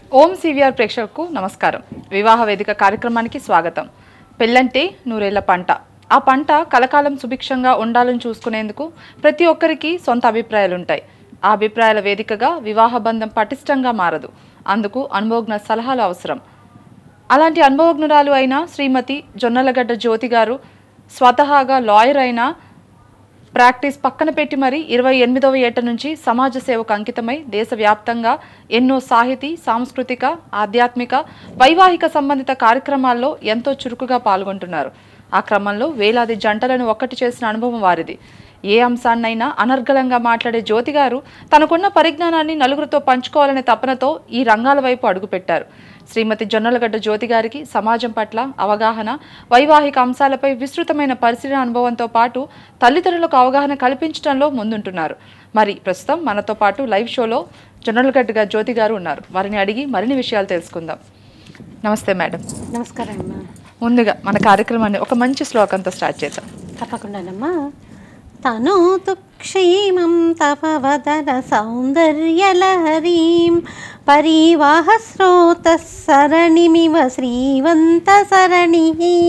ఓం CVR ప్రేక్షకులకు నమస్కారం వివాహ వేదిక కార్యక్రమానికి స్వాగతం పెళ్ళంటే నూరేళ్ల పంట ఆ పంట కలకాలం సుభిక్షంగా ఉండాలని చూసుకునేందుకు ప్రతి ఒక్కరికి సొంత అభిప్రాయాలు ఉంటాయి ఆ అభిప్రాయాల వేదికగా వివాహ బంధం పటిష్టంగా మారదు అందుకు అనుభవజ్ఞ సలహాలు అవసరం అలాంటి అనుభవజ్ఞురాలు అయిన శ్రీమతి జొన్నలగడ్డ జ్యోతి గారు స్వతహాగా లాయర్ అయిన ప్రాక్టీస్ పక్కన పెట్టి మరి ఇరవై ఎనిమిదవ ఏట నుంచి సమాజ సేవకు అంకితమై దేశవ్యాప్తంగా ఎన్నో సాహితీ సాంస్కృతిక ఆధ్యాత్మిక వైవాహిక సంబంధిత కార్యక్రమాల్లో ఎంతో చురుకుగా పాల్గొంటున్నారు ఆ క్రమంలో వేలాది జంటలను ఒక్కటి చేసిన అనుభవం వారిది ఏ అంశాన్నైనా అనర్గళంగా మాట్లాడే జ్యోతి గారు తనకున్న పరిజ్ఞానాన్ని నలుగురితో పంచుకోవాలనే తపనతో ఈ రంగాల వైపు అడుగుపెట్టారు శ్రీమతి జొన్నలగడ్డ జ్యోతి గారికి సమాజం పట్ల అవగాహన వైవాహిక అంశాలపై విస్తృతమైన పరిశీలన అనుభవంతో పాటు తల్లిదండ్రులకు అవగాహన కల్పించడంలో ముందుంటున్నారు మరి ప్రస్తుతం మనతో పాటు లైవ్ షోలో జొన్నలగడ్డ జ్యోతి గారు ఉన్నారు వారిని అడిగి మరిన్ని విషయాలు తెలుసుకుందాం నమస్తే మేడం నమస్కారం అమ్మా ముందుగా మన కార్యక్రమాన్ని ఒక మంచి శ్లోకంతో స్టార్ట్ చేద్దాం తప్పకుండానమ్మా తను క్షేమం తపవదన సౌందర్యలహరీం పరివాహ స్రోత సరణిమివ శ్రీవంత సరణి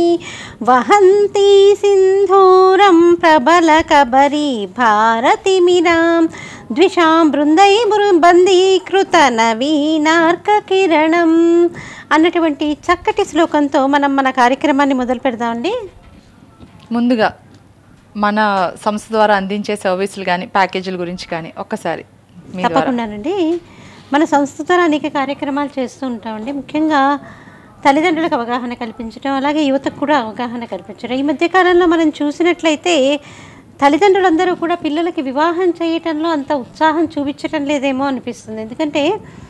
వహంతి సింధూరం ప్రబల కబరి భారతిమిరాం ద్విషాం బృందై బందీకృత నవీనార్క కిరణం అన్నటువంటి చక్కటి శ్లోకంతో మనం మన కార్యక్రమాన్ని మొదలు పెడదామండి ముందుగా మన సంస్థ ద్వారా అందించే సర్వీసులు కానీ ప్యాకేజీల గురించి కానీ ఒక్కసారి మీ ద్వారా తప్పకుండానండి మన సంస్థ ద్వారా అనేక కార్యక్రమాలు చేస్తూ ఉంటామండి ముఖ్యంగా తల్లిదండ్రులకు అవగాహన కల్పించడం అలాగే యువతకు కూడా అవగాహన కల్పించడం ఈ మధ్య కాలంలో మనం చూసినట్లయితే తల్లిదండ్రులందరూ కూడా పిల్లలకి వివాహం చేయటంలో అంత ఉత్సాహం చూపించటం లేదేమో అనిపిస్తుంది ఎందుకంటే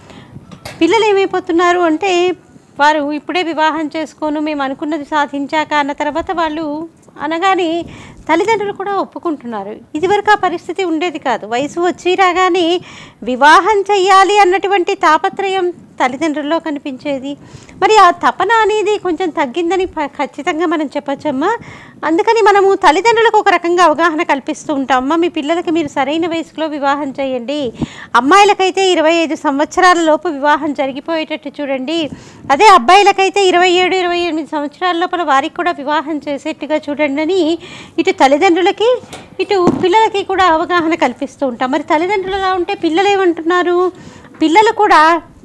పిల్లలు ఏమైపోతున్నారు అంటే వారు ఇప్పుడే వివాహం చేసుకోను మేము అనుకున్నది సాధించాక అన్న తర్వాత వాళ్ళు అనగానే తల్లిదండ్రులు కూడా ఒప్పుకుంటున్నారు ఇదివరకు ఆ పరిస్థితి ఉండేది కాదు వయసు వచ్చి రాగానే వివాహం చెయ్యాలి అన్నటువంటి తాపత్రయం తల్లిదండ్రుల్లో కనిపించేది మరి ఆ తపన అనేది కొంచెం తగ్గిందని ప- ఖచ్చితంగా మనం చెప్పొచ్చమ్మా అందుకని మనము తల్లిదండ్రులకు ఒక రకంగా అవగాహన కల్పిస్తూ ఉంటాం అమ్మ మీ పిల్లలకి మీరు సరైన వయసులో వివాహం చేయండి అమ్మాయిలకైతే ఇరవై ఐదు సంవత్సరాల లోపు వివాహం జరిగిపోయేటట్టు చూడండి అదే అబ్బాయిలకైతే ఇరవై ఏడు ఇరవై ఎనిమిది సంవత్సరాల లోపల వారికి కూడా వివాహం చేసేట్టుగా చూడండి అని ఇటు తల్లిదండ్రులకి ఇటు పిల్లలకి కూడా అవగాహన కల్పిస్తూ ఉంటాం మరి తల్లిదండ్రులు ఎలా ఉంటే పిల్లలు ఏమంటున్నారు పిల్లలు కూడా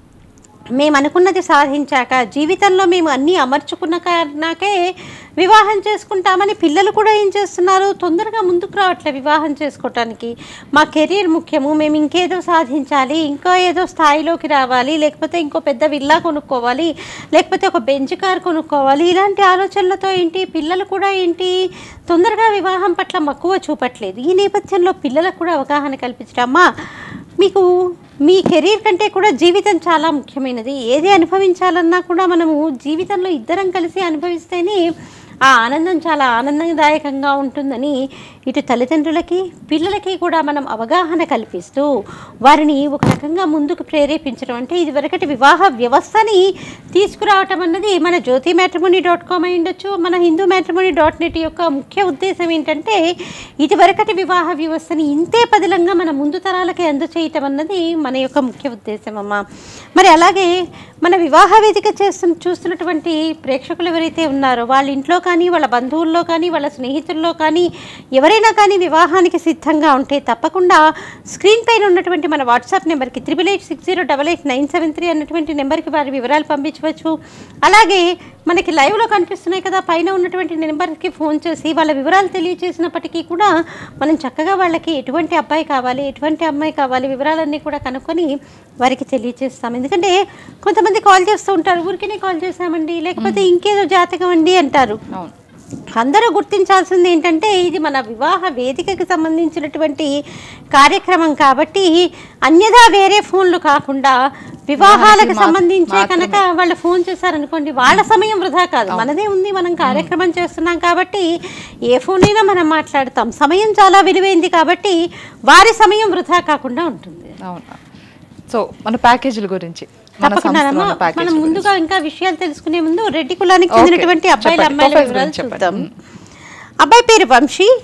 మేము అనుకున్నది సాధించాక జీవితంలో మేము అన్నీ అమర్చుకున్నాకే వివాహం చేసుకుంటామని పిల్లలు కూడా ఏం చేస్తున్నారు తొందరగా ముందుకు రావట్లే వివాహం చేసుకోవటానికి మా కెరీర్ ముఖ్యము మేము ఇంకేదో సాధించాలి ఇంకో ఏదో స్థాయిలోకి రావాలి లేకపోతే ఇంకో పెద్ద విల్లా కొనుక్కోవాలి లేకపోతే ఒక బెంచ్ కార్ కొనుక్కోవాలి ఇలాంటి ఆలోచనలతో ఏంటి పిల్లలు కూడా ఏంటి తొందరగా వివాహం పట్ల మక్కువ చూపట్లేదు ఈ నేపథ్యంలో పిల్లలకు కూడా అవగాహన కల్పించడం అమ్మా మీకు మీ కెరీర్ కంటే కూడా జీవితం చాలా ముఖ్యమైనది ఏది అనుభవించాలన్నా కూడా మనము జీవితంలో ఇద్దరం కలిసి అనుభవిస్తేనే ఆ ఆనందం చాలా ఆనందదాయకంగా ఉంటుందని ఇటు తల్లిదండ్రులకి పిల్లలకి కూడా మనం అవగాహన కల్పిస్తూ వారిని ఒక రకంగా ముందుకు ప్రేరేపించడం అంటే ఇదివరకటి వివాహ వ్యవస్థని తీసుకురావటం అన్నది మన జ్యోతి మ్యాట్రిమోనీ డాట్ కామ్ అయి ఉండొచ్చు మన హిందూ మ్యాట్రిమోనీ డాట్ నెట్ యొక్క ముఖ్య ఉద్దేశం ఏంటంటే ఇదివరకటి వివాహ వ్యవస్థని ఇంతే పదిలంగా మన ముందు తరాలకి అందచేయటం అన్నది మన యొక్క ముఖ్య ఉద్దేశం అమ్మా మరి అలాగే మన వివాహ వేదిక చేస్తు చూస్తున్నటువంటి ప్రేక్షకులు ఎవరైతే ఉన్నారో వాళ్ళ ఇంట్లో కానీ వాళ్ళ బంధువుల్లో కానీ వాళ్ళ స్నేహితుల్లో కానీ ఎవరైనా కానీ వివాహానికి సిద్ధంగా ఉంటే తప్పకుండా స్క్రీన్ పైన ఉన్నటువంటి మన వాట్సాప్ నెంబర్కి triple eight six zero double eight nine seven three అన్నటువంటి నెంబర్కి వారి వివరాలు పంపించవచ్చు అలాగే మనకి లైవ్లో కనిపిస్తున్నాయి కదా పైన ఉన్నటువంటి నెంబర్కి ఫోన్ చేసి వాళ్ళ వివరాలు తెలియజేసినప్పటికీ కూడా మనం చక్కగా వాళ్ళకి ఎటువంటి అబ్బాయి కావాలి ఎటువంటి అమ్మాయి కావాలి వివరాలన్నీ కూడా కనుక్కొని వారికి తెలియజేస్తాం ఎందుకంటే కొంతమంది కాల్ చేస్తూ ఉంటారు ఊరికనే కాల్ చేశామండి లేకపోతే ఇంకేదో జాతకం అండి అంటారు అవును అందరూ గుర్తించాల్సింది ఏంటంటే ఇది మన వివాహ వేదికకి సంబంధించినటువంటి కార్యక్రమం కాబట్టి అన్యదా వేరే ఫోన్లు కాకుండా వివాహాలకు మా- సంబంధించే మాత్రమే. కనుక వాళ్ళు ఫోన్ చేశారనుకోండి వాళ్ళ సమయం వృధా కాదు మనదే ఉంది మనం కార్యక్రమం చేస్తున్నాం కాబట్టి ఏ ఫోన్ అయినా మనం మాట్లాడతాం సమయం చాలా విలువైంది కాబట్టి వారి సమయం వృధా కాకుండా ఉంటుంది అవును సో మన ప్యాకేజీల గురించి మన తప్పకుండా సంస్థలో ఉన్న మనం ప్యాకేజీల గురించి. ముందుగా ఇంకా విషయాలు తెలుసుకునే ముందు రెడ్డి కులానికి ఓకే. చెందినటువంటి అబ్బాయిల చెప్పండి. అమ్మాయిల ప్రొఫైల్స్ వివరాలు గురించి చూద్దాం చెప్పండి. అబ్బాయి పేరు వంశీ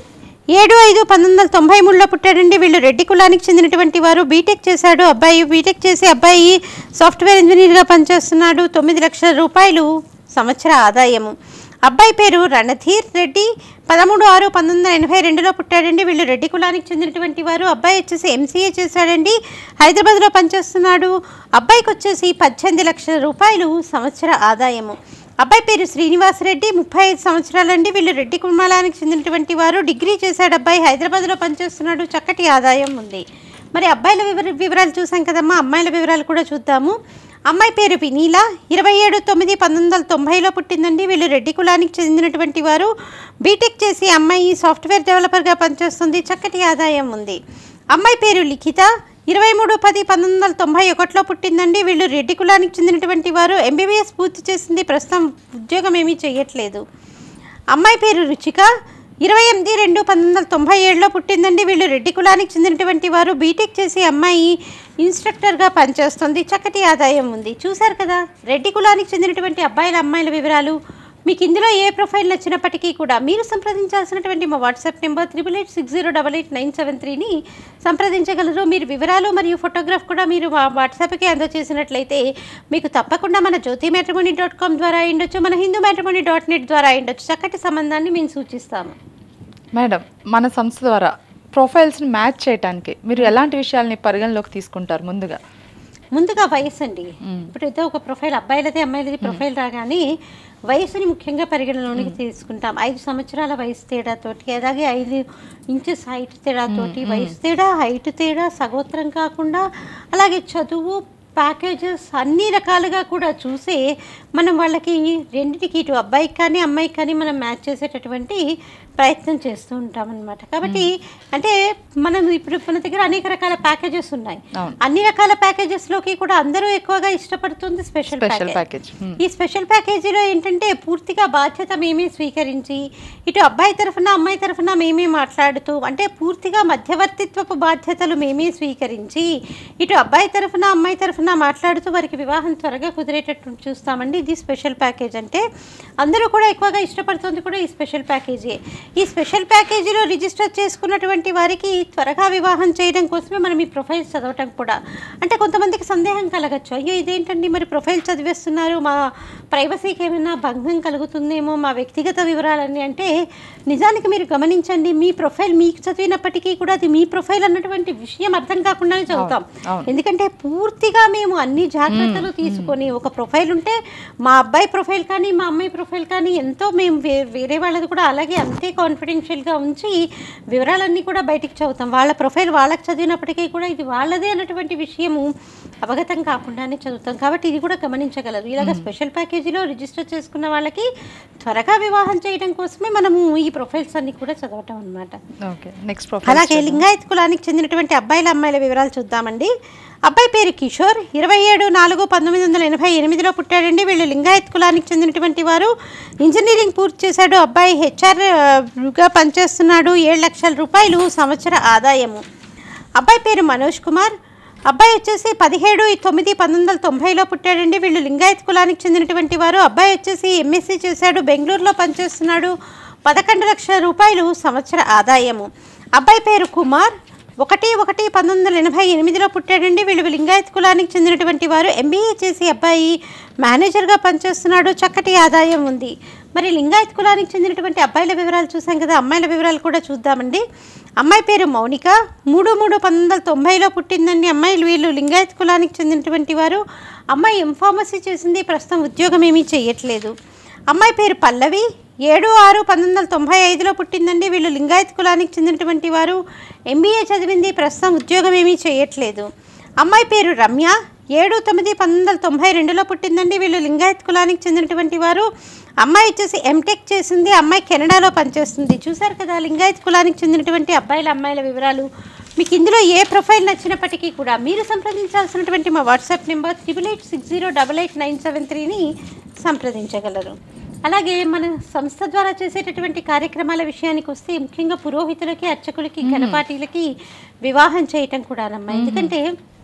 ఏడు ఐదు పంతొమ్మిది వందల తొంభై మూడులో పుట్టాడండి వీళ్ళు రెడ్డి కులానికి చెందినటువంటి వారు బీటెక్ చేశాడు అబ్బాయి బీటెక్ చేసి అబ్బాయి సాఫ్ట్వేర్ ఇంజనీర్గా పనిచేస్తున్నాడు తొమ్మిది లక్షల రూపాయలు సంవత్సర ఆదాయము అబ్బాయి పేరు రణధీర్ రెడ్డి పదమూడు ఆరు పంతొమ్మిది వందల ఎనభై రెండులో పుట్టాడండి వీళ్ళు రెడ్డి కులానికి చెందినటువంటి వారు అబ్బాయి వచ్చేసి ఎంసీఏ చేశాడండి హైదరాబాద్లో పనిచేస్తున్నాడు అబ్బాయికి వచ్చేసి పద్దెనిమిది లక్షల రూపాయలు సంవత్సర ఆదాయము అబ్బాయి పేరు శ్రీనివాస్ రెడ్డి ముప్పై ఐదు సంవత్సరాలండి వీళ్ళు రెడ్డి కుటుంబానికి చెందినటువంటి వారు డిగ్రీ చేశాడు అబ్బాయి హైదరాబాద్లో పనిచేస్తున్నాడు చక్కటి ఆదాయం ఉంది మరి అబ్బాయిల వివర వివరాలు చూసాం కదమ్మా అమ్మాయిల వివరాలు కూడా చూద్దాము అమ్మాయి పేరు వినీల ఇరవై ఏడు తొమ్మిది పంతొమ్మిది వందల తొంభైలో పుట్టిందండి వీళ్ళు రెడ్డి కులానికి చెందినటువంటి వారు బీటెక్ చేసి అమ్మాయి సాఫ్ట్వేర్ డెవలపర్గా పనిచేస్తుంది చక్కటి ఆదాయం ఉంది అమ్మాయి పేరు లిఖిత ఇరవై మూడు పది పంతొమ్మిది వందల తొంభై ఒకటిలో పుట్టిందండి వీళ్ళు రెడ్డి కులానికి చెందినటువంటి వారు ఎంబీబీఎస్ పూర్తి చేసింది ప్రస్తుతం ఉద్యోగం ఏమీ చేయట్లేదు అమ్మాయి పేరు రుచిక ఇరవై ఎనిమిది రెండు పంతొమ్మిది వందల తొంభై ఏడులో పుట్టిందండి వీళ్ళు రెడ్డి కులానికి చెందినటువంటి వారు బీటెక్ చేసి అమ్మాయి ఇన్స్ట్రక్టర్గా పనిచేస్తుంది చక్కటి ఆదాయం ఉంది చూశారు కదా రెడ్డి కులానికి చెందినటువంటి అబ్బాయిల అమ్మాయిల వివరాలు మీకు ఇందులో ఏ ప్రొఫైల్ నచ్చినప్పటికీ కూడా మీరు సంప్రదించాల్సినటువంటి మా WhatsApp number triple eight six zero double eight nine seven త్రీని సంప్రదించగలరు మీరు వివరాలు మరియు ఫోటోగ్రాఫ్ కూడా మీరు మా వాట్సాప్కి అందజేసినట్లయితే మీకు తప్పకుండా మన జ్యోతి మ్యాట్రిమోనీ డాట్ కామ్ ద్వారా అయ్యుండొచ్చు మన హిందూ మ్యాట్రిమోనీ డాట్ నెట్ ద్వారా అయ్యుండొచ్చు చక్కటి సంబంధాన్ని మేము సూచిస్తాము మేడం మన సంస్థ ద్వారా ప్రొఫైల్స్ని మ్యాచ్ చేయడానికి మీరు ఎలాంటి విషయాల్ని పరిగణలోకి తీసుకుంటారు ముందుగా ముందుగా వయసు అండి ఇప్పుడు ఏదో ఒక ప్రొఫైల్ అబ్బాయిలది అమ్మాయిలది ప్రొఫైల్ రాగానే వయసుని ముఖ్యంగా పరిగణలోనికి తీసుకుంటాం ఐదు సంవత్సరాల వయసు తేడాతోటి అలాగే ఐదు ఇంచెస్ హైట్ తేడాతోటి వయసు తేడా హైట్ తేడా సగోత్రం కాకుండా అలాగే చదువు ప్యాకేజెస్ అన్ని రకాలుగా కూడా చూసి మనం వాళ్ళకి రెండింటికి ఇటు అబ్బాయికి కానీ అమ్మాయికి కానీ మనం మ్యాచ్ చేసేటటువంటి ప్రయత్నం చేస్తూ ఉంటాం అనమాట కాబట్టి అంటే మనం ఇప్పుడు మన దగ్గర అనేక రకాల ప్యాకేజెస్ ఉన్నాయి అవును. అన్ని రకాల ప్యాకేజెస్ లోకి కూడా అందరూ ఎక్కువగా ఇష్టపడుతుంది స్పెషల్ స్పెషల్ ప్యాకేజ్ ప్యాకేజ్ ఈ స్పెషల్ ప్యాకేజీలో ఏంటంటే పూర్తిగా బాధ్యత మేమే స్వీకరించి ఇటు అబ్బాయి తరఫున అమ్మాయి తరఫున మేమే మాట్లాడుతూ అంటే పూర్తిగా మధ్యవర్తిత్వపు బాధ్యతలు మేమే స్వీకరించి ఇటు అబ్బాయి తరఫున అమ్మాయి తరఫున మాట్లాడుతూ వారికి వివాహం త్వరగా కుదిరేటట్టు చూస్తామండి ఇది స్పెషల్ ప్యాకేజ్ అంటే అందరూ కూడా ఎక్కువగా ఇష్టపడుతుంది కూడా ఈ స్పెషల్ ప్యాకేజీ ఈ స్పెషల్ ప్యాకేజీలో రిజిస్టర్ చేసుకున్నటువంటి వారికి త్వరగా వివాహం చేయడం కోసమే మనం ఈ ప్రొఫైల్స్ చదవటం కూడా అంటే కొంతమందికి సందేహం కలగచ్చు అయ్యో ఇదేంటండి మరి ప్రొఫైల్ చదివేస్తున్నారు మా ప్రైవసీకి ఏమైనా భంగం కలుగుతుందేమో మా వ్యక్తిగత వివరాలన్నీ అంటే నిజానికి మీరు గమనించండి మీ ప్రొఫైల్ మీకు చదివినప్పటికీ కూడా అది మీ ప్రొఫైల్ అన్నటువంటి విషయం అర్థం కాకుండానే చదువుతాం అవును. ఎందుకంటే పూర్తిగా మేము అన్ని జాగ్రత్తలు తీసుకొని ఒక ప్రొఫైల్ ఉంటే మా అబ్బాయి ప్రొఫైల్ కానీ మా అమ్మాయి ప్రొఫైల్ కానీ ఎంతో మేము వే- వేరే వాళ్ళది కూడా అలాగే అంతే కాన్ఫిడెన్షియల్గా ఉంచి వివరాలన్నీ కూడా బయటికి చదువుతాం వాళ్ళ ప్రొఫైల్ వాళ్ళకి చదివినప్పటికీ కూడా ఇది వాళ్ళదే అన్నటువంటి విషయము అవగతం కాకుండానే చదువుతాం కాబట్టి ఇది కూడా గమనించగలరు ఇలాగ స్పెషల్ ప్యాకేజీలో రిజిస్టర్ చేసుకున్న వాళ్ళకి త్వరగా వివాహం చేయడం కోసమే మనము ఈ ప్రొఫైల్స్ అన్ని కూడా చదవటం అన్నమాట ఓకే నెక్స్ట్ ప్రొఫైల్ అలాగే లింగాయత్ కులానికి చెందినటువంటి అబ్బాయిల అమ్మాయిల వివరాలు చూద్దామండి అబ్బాయి పేరు కిషోర్ ఇరవై ఏడు నాలుగు పంతొమ్మిది వందల ఎనభై ఎనిమిదిలో పుట్టాడండి వీళ్ళు లింగాయత్ కులానికి చెందినటువంటి వారు ఇంజనీరింగ్ పూర్తి చేశాడు అబ్బాయి హెచ్ఆర్ గా పనిచేస్తున్నాడు ఏడు లక్షల రూపాయలు సంవత్సర ఆదాయము అబ్బాయి పేరు మనోజ్ కుమార్ అబ్బాయి వచ్చేసి పదిహేడు తొమ్మిది పంతొమ్మిది వందల తొంభైలో పుట్టాడండి వీళ్ళు లింగాయత్ కులానికి చెందినటువంటి వారు అబ్బాయి వచ్చేసి ఎంఎస్సీ చేశాడు బెంగళూరులో పనిచేస్తున్నాడు పదకొండు లక్షల రూపాయలు సంవత్సర ఆదాయము అబ్బాయి పేరు కుమార్ ఒకటి ఒకటి పంతొమ్మిది వందల ఎనభై ఎనిమిదిలో పుట్టాడండి వీళ్ళు లింగాయత్ కులానికి చెందినటువంటి వారు ఎంబీఏ చేసి అబ్బాయి మేనేజర్గా పనిచేస్తున్నాడు చక్కటి ఆదాయం ఉంది మరి లింగాయత్ కులానికి చెందినటువంటి అబ్బాయిల వివరాలు చూసాం కదా అమ్మాయిల వివరాలు కూడా చూద్దామండి అమ్మాయి పేరు మౌనిక మూడు మూడు పంతొమ్మిది వందల తొంభైలో పుట్టిందండి అమ్మాయిలు వీళ్ళు లింగాయత్ కులానికి చెందినటువంటి వారు అమ్మాయి ఎం ఫార్మసీ చేసింది ప్రస్తుతం ఉద్యోగం ఏమీ చేయట్లేదు అమ్మాయి పేరు పల్లవి ఏడు ఆరు పంతొమ్మిది వందల తొంభై ఐదులో పుట్టిందండి వీళ్ళు లింగాయత్ కులానికి చెందినటువంటి వారు ఎంబీఏ చదివింది ప్రస్తుతం ఉద్యోగం ఏమీ చేయట్లేదు అమ్మాయి పేరు రమ్య ఏడు తొమ్మిది పంతొమ్మిది వందల తొంభై రెండులో పుట్టిందండి వీళ్ళు లింగాయత్ కులానికి చెందినటువంటి వారు అమ్మాయి వచ్చేసి ఎంటెక్ చేసింది అమ్మాయి కెనడాలో పనిచేస్తుంది చూశారు కదా లింగాయత్ కులానికి చెందినటువంటి అబ్బాయిల అమ్మాయిల వివరాలు మీకు ఇందులో ఏ ప్రొఫైల్ నచ్చినప్పటికీ కూడా మీరు సంప్రదించాల్సినటువంటి మా WhatsApp number triple eight six zero double eight nine seven త్రీని సంప్రదించగలరు అలాగే మన సంస్థ ద్వారా చేసేటటువంటి కార్యక్రమాల విషయానికి వస్తే ముఖ్యంగా పురోహితులకి అర్చకులకి గణపాటీలకి వివాహం చేయటం కూడానమ్మా ఎందుకంటే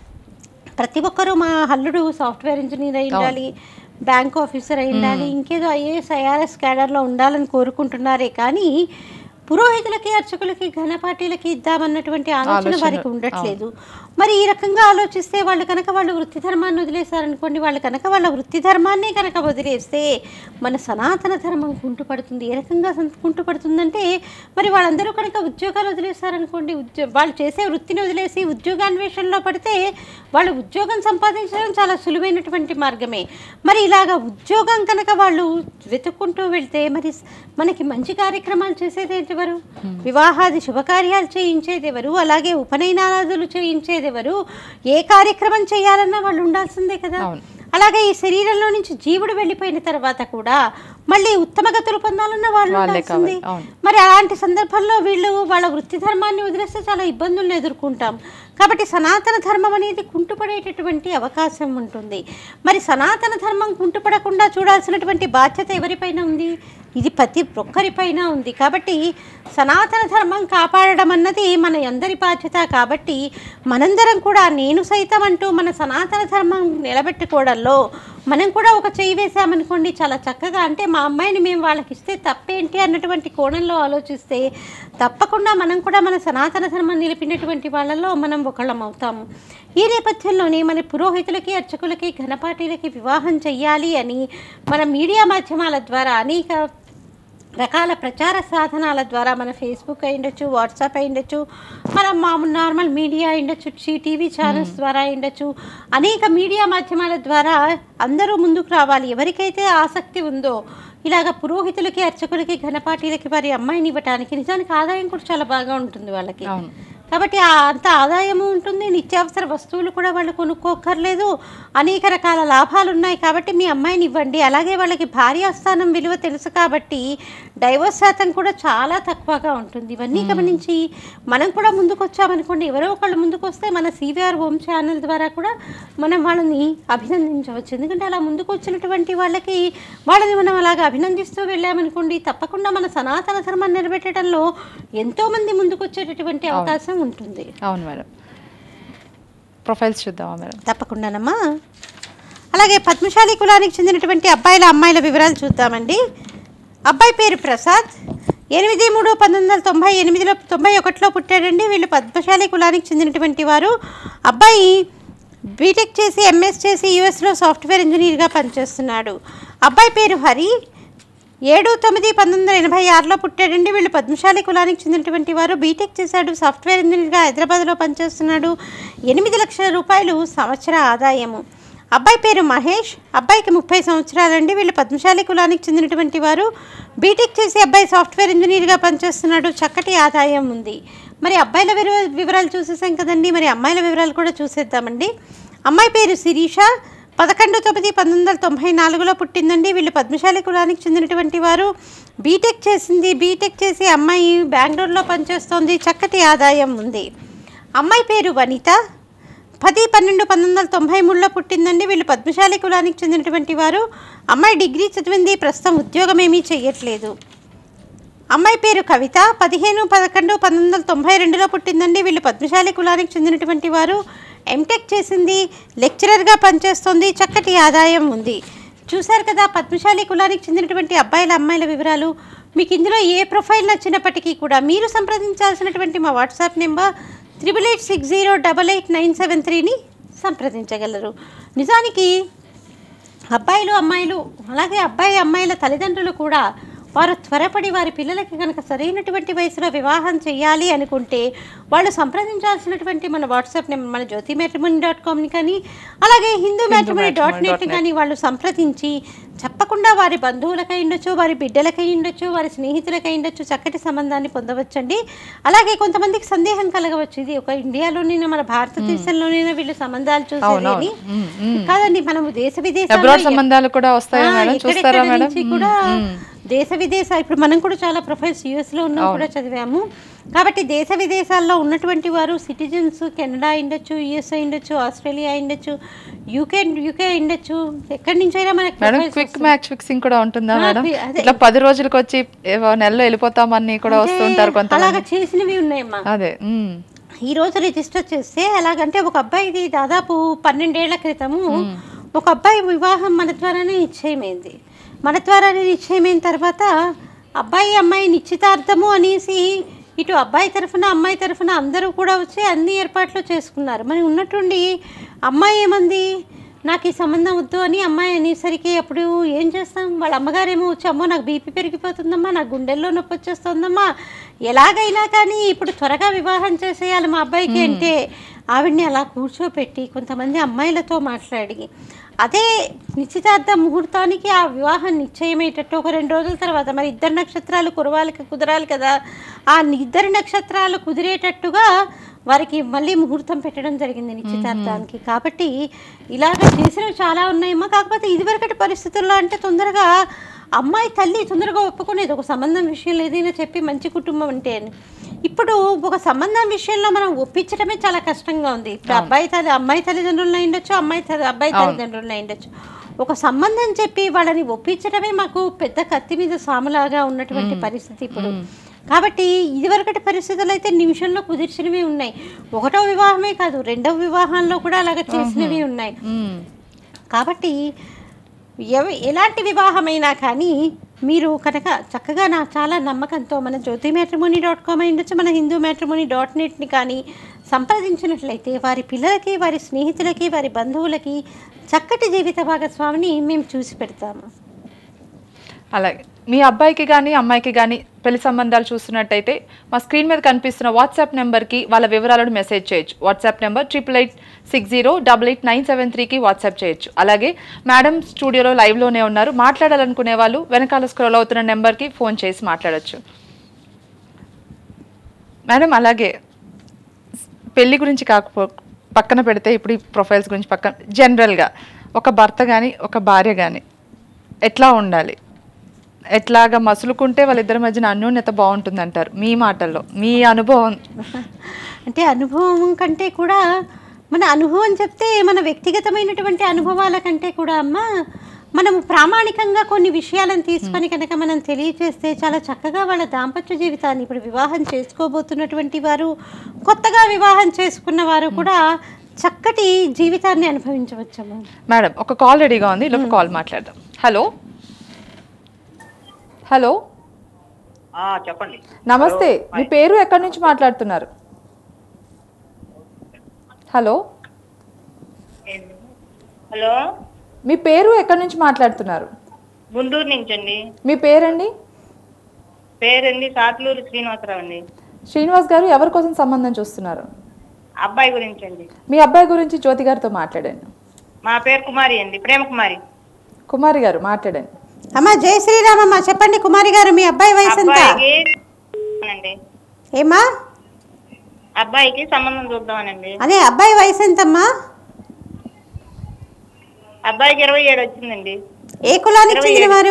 ప్రతి ఒక్కరూ మా హల్లుడు సాఫ్ట్వేర్ ఇంజనీర్ అయి ఉండాలి బ్యాంక్ ఆఫీసర్ అయి ఉండాలి ఇంకేదో ఐఏఎస్ ఐఆర్ఎస్ క్యాడర్లో ఉండాలని కోరుకుంటున్నారే కానీ పురోహితులకి అర్చకులకి ఘనపాటీలకి ఇద్దామన్నటువంటి ఆలోచన ఆలోచన, వారికి ఉండట్లేదు మరి ఈ రకంగా ఆలోచిస్తే వాళ్ళు కనుక వాళ్ళు వృత్తి ధర్మాన్ని వదిలేశారనుకోండి వాళ్ళు కనుక వాళ్ళ వృత్తి ధర్మాన్ని కనుక వదిలేస్తే మన సనాతన ధర్మం కుంటుపడుతుంది ఏ రకంగా సం- కుంటుపడుతుందంటే మరి వాళ్ళందరూ కనుక ఉద్యోగాలు వదిలేశారనుకోండి ఉద్యో వాళ్ళు చేసే వృత్తిని వదిలేసి ఉద్యోగాన్వేషణలో పడితే వాళ్ళు ఉద్యోగం సంపాదించడం చాలా సులువైనటువంటి మార్గమే మరి ఇలాగా ఉద్యోగం కనుక వాళ్ళు వెతుక్కుంటూ వెళ్తే మరి స్- మనకి మంచి కార్యక్రమాలు చేసేది ఏంటి ఎవరు వివాహాది శుభకార్యాలు చేయించేది ఎవరు అలాగే ఉపనయనాదులు చేయించేది ఎవరు ఏ కార్యక్రమం చేయాలన్నా వాళ్ళు ఉండాల్సిందే కదా అవును. అలాగే ఈ శరీరంలో నుంచి జీవుడు వెళ్ళిపోయిన తర్వాత కూడా మళ్ళీ ఉత్తమ గతులు పొందాలన్న వాళ్ళు వాళ్ళే ఉండాల్సిందే కావాలి, అవును. మరి అలాంటి సందర్భంలో వీళ్ళు వాళ్ళ వృత్తి ధర్మాన్ని వదిలేస్తే చాలా ఇబ్బందులను ఎదుర్కొంటాం కాబట్టి సనాతన ధర్మం అనేది కుంటుపడేటటువంటి అవకాశం ఉంటుంది మరి సనాతన ధర్మం కుంటుపడకుండా చూడాల్సినటువంటి బాధ్యత ఎవరిపైన ఉంది ఇది ప్రతి ఒక్కరిపైన ఉంది కాబట్టి సనాతన ధర్మం కాపాడడం అన్నది మన అందరి బాధ్యత కాబట్టి మనందరం కూడా నేను సైతం అంటూ మన సనాతన ధర్మం నిలబెట్టుకోవడంలో మనం కూడా ఒక చేయి వేసామనుకోండి చాలా చక్కగా అంటే మా అమ్మాయిని మేము వాళ్ళకి ఇస్తే తప్పేంటి అన్నటువంటి కోణంలో ఆలోచిస్తే తప్పకుండా మనం కూడా మన సనాతన ధర్మం నిలిపినటువంటి వాళ్ళలో మనం ఒకళ్ళం అవుతాము ఈ నేపథ్యంలోనే మన పురోహితులకి అర్చకులకి ఘనపాటీలకి వివాహం చెయ్యాలి అని మన మీడియా మాధ్యమాల ద్వారా అనేక రకాల ప్రచార సాధనాల ద్వారా మన ఫేస్బుక్ అయి ఉండొచ్చు వాట్సాప్ అయి ఉండొచ్చు మన మామూలు నార్మల్ మీడియా అయి ఉండొచ్చు టీ- టీవీ ఛానల్స్ ద్వారా అయి ఉండొచ్చు అనేక మీడియా మాధ్యమాల ద్వారా అందరూ ముందుకు రావాలి ఎవరికైతే ఆసక్తి ఉందో ఇలాగ పురోహితులకి అర్చకులకి ఘనపాటీలకి వారి అమ్మాయిని ఇవ్వటానికి నిజానికి ఆదాయం కూడా చాలా బాగా ఉంటుంది వాళ్ళకి అవును కాబట్టి ఆ అంత ఆదాయము ఉంటుంది నిత్యావసర వస్తువులు కూడా వాళ్ళు కొనుక్కోక్కర్లేదు అనేక రకాల లాభాలు ఉన్నాయి కాబట్టి మీ అమ్మాయిని ఇవ్వండి అలాగే వాళ్ళకి భార్యాస్థానం విలువ తెలుసు కాబట్టి డైవర్స్ శాతం కూడా చాలా తక్కువగా ఉంటుంది ఇవన్నీ గమనించి మనం కూడా ముందుకు వచ్చామనుకోండి ఎవరో ఒకళ్ళు ముందుకు వస్తే మన సివిఆర్ హోమ్ ఛానల్ ద్వారా కూడా మనం వాళ్ళని అభినందించవచ్చు ఎందుకంటే అలా ముందుకు వచ్చినటువంటి వాళ్ళకి వాళ్ళని మనం అలాగా అభినందిస్తూ వెళ్ళామనుకోండి తప్పకుండా మన సనాతన ధర్మాన్ని నిలబెట్టడంలో ఎంతోమంది ముందుకు వచ్చేటటువంటి అవకాశం ఉంటుంది అవును మేడం ప్రొఫైల్స్ చూద్దామా మేడం తప్పకుండానమ్మా అలాగే పద్మశాలి కులానికి చెందినటువంటి అబ్బాయిల అమ్మాయిల వివరాలు చూద్దామండి అబ్బాయి పేరు ప్రసాద్ ఎనిమిది మూడు పంతొమ్మిది వందల తొంభై ఎనిమిదిలో తొంభై ఒకటిలో పుట్టాడండి వీళ్ళు పద్మశాలి కులానికి చెందినటువంటి వారు అబ్బాయి బీటెక్ చేసి ఎంఎస్ చేసి యూఎస్లో సాఫ్ట్వేర్ ఇంజనీర్గా పనిచేస్తున్నాడు అబ్బాయి పేరు హరి ఏడు తొమ్మిది పంతొమ్మిది వందల ఎనభై ఆరులో పుట్టాడండి వీళ్ళు పద్మశాలి కులానికి చెందినటువంటి వారు బీటెక్ చేశాడు సాఫ్ట్వేర్ ఇంజనీర్గా హైదరాబాద్లో పనిచేస్తున్నాడు ఎనిమిది లక్షల రూపాయలు సంవత్సర ఆదాయము అబ్బాయి పేరు మహేష్ అబ్బాయికి ముప్పై సంవత్సరాలండి వీళ్ళు పద్మశాలి కులానికి చెందినటువంటి వారు బీటెక్ చేసి అబ్బాయి సాఫ్ట్వేర్ ఇంజనీర్గా పనిచేస్తున్నాడు చక్కటి ఆదాయం ఉంది మరి అబ్బాయిల వివ- వివరాలు చూసేసాం కదండి మరి అమ్మాయిల వివరాలు కూడా చూసేద్దామండి అమ్మాయి పేరు శిరీష పదకొండు తొమ్మిది పంతొమ్మిది వందల తొంభై నాలుగులో పుట్టిందండి వీళ్ళు పద్మశాలి కులానికి చెందినటువంటి వారు బీటెక్ చేసింది బీటెక్ చేసి అమ్మాయి బెంగళూరులో పనిచేస్తోంది చక్కటి ఆదాయం ఉంది అమ్మాయి పేరు వనిత పది పన్నెండు పంతొమ్మిది వందల తొంభై మూడులో పుట్టిందండి వీళ్ళు పద్మశాలి కులానికి చెందినటువంటి వారు అమ్మాయి డిగ్రీ చదివింది ప్రస్తుతం ఉద్యోగం ఏమీ చెయ్యట్లేదు అమ్మాయి పేరు కవిత పదిహేను పదకొండు పంతొమ్మిది వందల తొంభై రెండులో పుట్టిందండి వీళ్ళు పద్మశాలి కులానికి చెందినటువంటి వారు ఎంటెక్ చేసింది లెక్చరర్గా పనిచేస్తోంది చక్కటి ఆదాయం ఉంది చూశారు కదా పద్మశాలి కులానికి చెందినటువంటి అబ్బాయిల అమ్మాయిల వివరాలు మీకు ఇందులో ఏ ప్రొఫైల్ నచ్చినప్పటికీ కూడా మీరు సంప్రదించాల్సినటువంటి మా WhatsApp number triple eight six zero double eight nine seven త్రీని సంప్రదించగలరు నిజానికి అబ్బాయిలు అమ్మాయిలు అలాగే అబ్బాయి అమ్మాయిల తల్లిదండ్రులు కూడా వారు త్వరపడి వారి పిల్లలకి కనుక సరైనటువంటి వయసులో వివాహం చేయాలి అనుకుంటే వాళ్ళు సంప్రదించాల్సినటువంటి మన వాట్సాప్ నెంబర్ మన జ్యోతి మ్యాట్రిమోని డాట్ కామ్ని కానీ అలాగే హిందూ మ్యాట్రిమోని డాట్ నెట్ కానీ వాళ్ళు సంప్రదించి తప్పకుండా వారి బంధువులకై ఉండొచ్చు వారి బిడ్డలకై ఉండొచ్చు వారి స్నేహితులకై ఉండొచ్చు చక్కటి సంబంధాన్ని పొందవచ్చండి అలాగే కొంతమందికి సందేహం కలగవచ్చు ఇది ఒక ఇండియాలోనైనా మన భారతదేశంలోనైనా వీళ్ళు సంబంధాలు చూసేది అని మ్మ్, మ్మ్. కాదండి మనము దేశ విదేశాల్లో అబ్రాడ్ సంబంధాలు కూడా వస్తాయా ఆ, మేడం ఎక్కడెక్కడ చూస్తారా మేడం నుంచి కూడా దేశ విదేశ ఇప్పుడు మనం కూడా చాలా ప్రొఫైల్స్ యుఎస్ లో ఉన్నా కూడా చదివాము కాబట్టి దేశ విదేశాల్లో ఉన్నటువంటి వారు సిటిజన్స్ కెనడా ఉండొచ్చు యుఎస్ ఉండొచ్చు ఆస్ట్రేలియా ఉండొచ్చు యూకే యూకే ఉండొచ్చు ఎక్కడి నుంచైనా మనకి madam profiles quick match fixing కూడా ఉంటుందా ఆ, మేడం అది- అదే. ఇట్లా పది రోజులకు వచ్చి ఏవో నెలలో వెళ్ళిపోతామని కూడా వస్తుంటారు అంటే కొంతమంది అలాగా చేసినవి ఉన్నాయమ్మా అదే ఉమ్, ఈ రోజు రిజిస్టర్ చేస్తే ఎలాగంటే ఒక అబ్బాయిది దాదాపు పన్నెండేళ్ల క్రితము ఒక అబ్బాయి వివాహం మన ద్వారానే నిశ్చయమైంది మన ద్వారానే నిశ్చయమైన తర్వాత అబ్బాయి అమ్మాయి నిశ్చితార్థము అనేసి ఇటు అబ్బాయి తరఫున అమ్మాయి తరఫున అందరూ కూడా వచ్చి అన్ని ఏర్పాట్లు చేసుకున్నారు మరి ఉన్నట్టుండి అమ్మాయి ఏమంది నాకు ఈ సంబంధం వద్దు అని అమ్మాయి అనేసరికి అప్పుడు ఏం చేస్తాం వాళ్ళ అమ్మగారేమో వచ్చి అమ్మో నాకు బీపీ పెరిగిపోతుందమ్మా నాకు గుండెల్లో నొప్పి వచ్చేస్తుందమ్మా ఎలాగైనా కానీ ఇప్పుడు త్వరగా వివాహం చేసేయాలి మా అబ్బాయికి అంటే ఆవిడ్ని అలా కూర్చోపెట్టి కొంతమంది అమ్మాయిలతో మాట్లాడి అదే నిశ్చితార్థ ముహూర్తానికి ఆ వివాహం నిశ్చయమయ్యేటట్టు ఒక రెండు రోజుల తర్వాత మరి ఇద్దరు నక్షత్రాలు కురవాలి కుదరాలి కదా ఆ ఇద్దరు నక్షత్రాలు కుదిరేటట్టుగా వారికి మళ్ళీ ముహూర్తం పెట్టడం జరిగింది నిశ్చితార్థానికి కాబట్టి ఇలాగ చేసినవి చాలా ఉన్నాయమ్మా కాకపోతే ఇదివరకటి పరిస్థితుల్లో అంటే తొందరగా అమ్మాయి తల్లి తొందరగా ఒప్పుకునేది ఒక సంబంధం విషయంలో ఏదైనా చెప్పి మంచి కుటుంబం అంటే అని ఇప్పుడు ఒక సంబంధం విషయంలో మనం ఒప్పించడమే చాలా కష్టంగా ఉంది ఇప్పుడు అబ్బాయి తల్లి అమ్మాయి తల్లిదండ్రులను అయి ఉండొచ్చు అమ్మాయి తల్లి అబ్బాయి తల్లిదండ్రులను అయి ఉండొచ్చు ఒక సంబంధం చెప్పి వాళ్ళని ఒప్పించడమే మాకు పెద్ద కత్తి మీద సాములాగా ఉన్నటువంటి పరిస్థితి ఇప్పుడు కాబట్టి ఇదివరకటి పరిస్థితులు అయితే నిమిషంలో కుదిర్చినవి ఉన్నాయి ఒకటో వివాహమే కాదు రెండవ వివాహంలో కూడా అలాగ చేసినవి ఉన్నాయి మ్మ్. కాబట్టి ఎవ ఎలాంటి వివాహమైనా కానీ మీరు కనుక చక్కగా నా చాలా నమ్మకంతో మన జ్యోతి మ్యాట్రిమోనీ డాట్ కామ్ అయి ఉండొచ్చు మన హిందూ మ్యాట్రిమోనీ డాట్ నెట్ని కానీ సంప్రదించినట్లయితే వారి పిల్లలకి వారి స్నేహితులకి వారి బంధువులకి చక్కటి జీవిత భాగస్వామిని మేము చూసి పెడతాము అలాగే మీ అబ్బాయికి కానీ అమ్మాయికి కానీ పెళ్లి సంబంధాలు చూస్తున్నట్టయితే మా స్క్రీన్ మీద కనిపిస్తున్న వాట్సాప్ నెంబర్కి వాళ్ళ వివరాలను మెసేజ్ చేయొచ్చు WhatsApp number triple eight six zero double eight nine seven త్రీకి వాట్సాప్ చేయొచ్చు అలాగే మేడం స్టూడియోలో లైవ్లోనే ఉన్నారు మాట్లాడాలనుకునే వాళ్ళు వెనకాల స్క్రోల్ అవుతున్న నెంబర్కి ఫోన్ చేసి మాట్లాడొచ్చు మేడం అలాగే పెళ్లి గురించి కాకపో పక్కన పెడితే ఇప్పుడు ఈ ప్రొఫైల్స్ గురించి పక్కన జనరల్గా ఒక భర్త కానీ ఒక భార్య కానీ ఎట్లా ఉండాలి ఎట్లాగా మసులుకుంటే వాళ్ళిద్దరి మధ్యన అన్యోన్యత బాగుంటుంది అంటారు మీ మాటల్లో మీ అనుభవం అంటే అనుభవం కంటే కూడా మన అనుభవం చెప్తే మన వ్యక్తిగతమైనటువంటి అనుభవాల కంటే కూడా అమ్మ మనం ప్రామాణికంగా కొన్ని విషయాలను తీసుకొని కనుక మనం తెలియచేస్తే చాలా చక్కగా వాళ్ళ దాంపత్య జీవితాన్ని ఇప్పుడు వివాహం చేసుకోబోతున్నటువంటి వారు కొత్తగా వివాహం చేసుకున్న వారు కూడా చక్కటి జీవితాన్ని అనుభవించవచ్చమ్మా మేడం ఒక కాల్ రెడీగా ఉంది లోపు కాల్ మాట్లాడదాం హలో హలో ఆ, చెప్పండి నమస్తే మీ పేరు ఎక్కడి నుంచి మాట్లాడుతున్నారు హలో హలో మీ పేరు ఎక్కడి నుంచి మాట్లాడుతున్నారు గుంటూరు నుంచి అండి మీ పేరండి పేరండి సాతులూరు శ్రీనివాసరావు అండి శ్రీనివాస్ గారు ఎవరి కోసం సంబంధం చూస్తున్నారు అబ్బాయి గురించి అండి మీ అబ్బాయి గురించి జ్యోతి గారితో మాట్లాడండి మా పేరు కుమారి అండి ప్రేమ కుమారి కుమారి గారు మాట్లాడండి అమ్మ జై శ్రీరామమ్మ చెప్పండి కుమారి గారు మీ అబ్బాయి వయసు ఎంత అబ్బాయికి అండి ఏమా అబ్బాయికి సంబంధం చూద్దామనండి అదే అబ్బాయి వయసు ఎంతమ్మా అబ్బాయికి ఇరవై ఏడు వచ్చిందండి ఏ కులానికి ఇరవై చెందిన ఏడు. వారు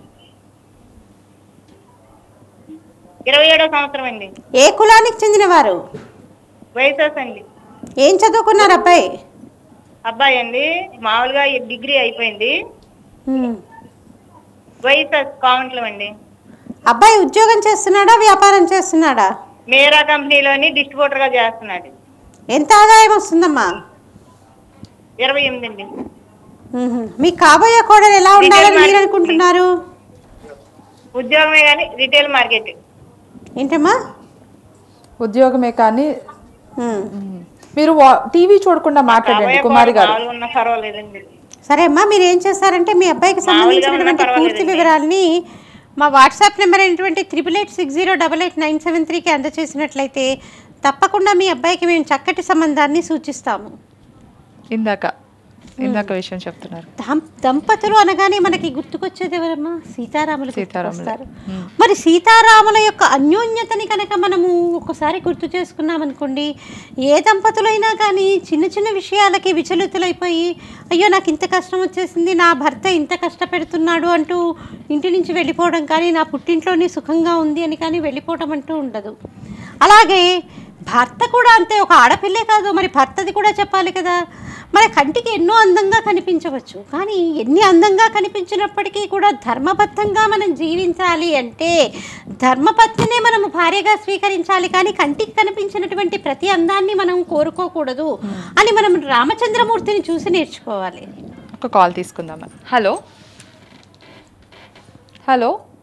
ఇరవై ఏడో సంవత్సరం అండి ఏ కులానికి చెందిన వారు వైసెస్ అండి ఏం చదువుకున్నారు అబ్బాయి అబ్బాయి అండి మామూలుగా ఈ డిగ్రీ అయిపోయింది ఉమ్. వైసెస్ కామెంట్లు అండి అబ్బాయి ఉద్యోగం చేస్తున్నాడా వ్యాపారం చేస్తున్నాడా మేరా కంపెనీలోని డిస్ట్రిబ్యూటర్ గా చేస్తున్నాడు ఎంత ఆదాయం వస్తుందమ్మా ఇరవై ఎనిమిది అండి ఉహుం. మీ కాబోయే కోడలు ఎలా ఉండాలని మీరు అనుకుంటున్నారు ఉద్యోగమే కానీ రిటైల్ మార్కెట్ ఏంటమ్మా ఉద్యోగమే కానీ ఉమ్. మీరు టీవీ చూడకుండా మాట్లాడండి కాబోయే కుమారి గారు మామూలుగా ఉన్నా పర్వాలేదండి సరే అమ్మా మీరు ఏం చేస్తారంటే మీ అబ్బాయికి సంబంధించినటువంటి ఉన్నా పూర్తి పర్వాలేదండి. వివరాలని మా వాట్సాప్ నెంబర్ అయినటువంటి triple eight six zero double eight nine seven త్రీకి అందచేసినట్లయితే తప్పకుండా మీ అబ్బాయికి మేము చక్కటి సంబంధాన్ని సూచిస్తాము ఇందాక ఇందాక విషయం చెప్తున్నారు దంప దంపతులు అనగానే మనకి గుర్తుకొచ్చేది ఎవరమ్మా సీతారాములు సీతారాములే. గుర్తుకొస్తారు మరి సీతారాముల యొక్క అన్యోన్యతని కనుక మనము ఒకసారి గుర్తు చేసుకున్నామనుకోండి ఏ దంపతులైనా కానీ చిన్న చిన్న విషయాలకి విచలితులైపోయి అయ్యో నాకు ఇంత కష్టం వచ్చేసింది నా భర్త ఇంత కష్టపెడుతున్నాడు అంటూ ఇంటి నుంచి వెళ్ళిపోవడం కానీ నా పుట్టింట్లోనే సుఖంగా ఉంది అని కానీ వెళ్ళిపోవడం అంటూ ఉండదు అలాగే భర్త కూడా అంతే ఒక ఆడపిల్లే కాదు మరి భర్తది కూడా చెప్పాలి కదా మన కంటికి ఎన్నో అందంగా కనిపించవచ్చు కానీ ఎన్ని అందంగా కనిపించినప్పటికీ కూడా ధర్మబద్ధంగా మనం జీవించాలి అంటే ధర్మపత్నినే మనం భార్యగా స్వీకరించాలి కానీ కంటికి కనిపించినటువంటి ప్రతి అందాన్ని మనం కోరుకోకూడదు అని మనం రామచంద్రమూర్తిని చూసి నేర్చుకోవాలి ఒక కాల్ తీసుకుందాం హలో హలో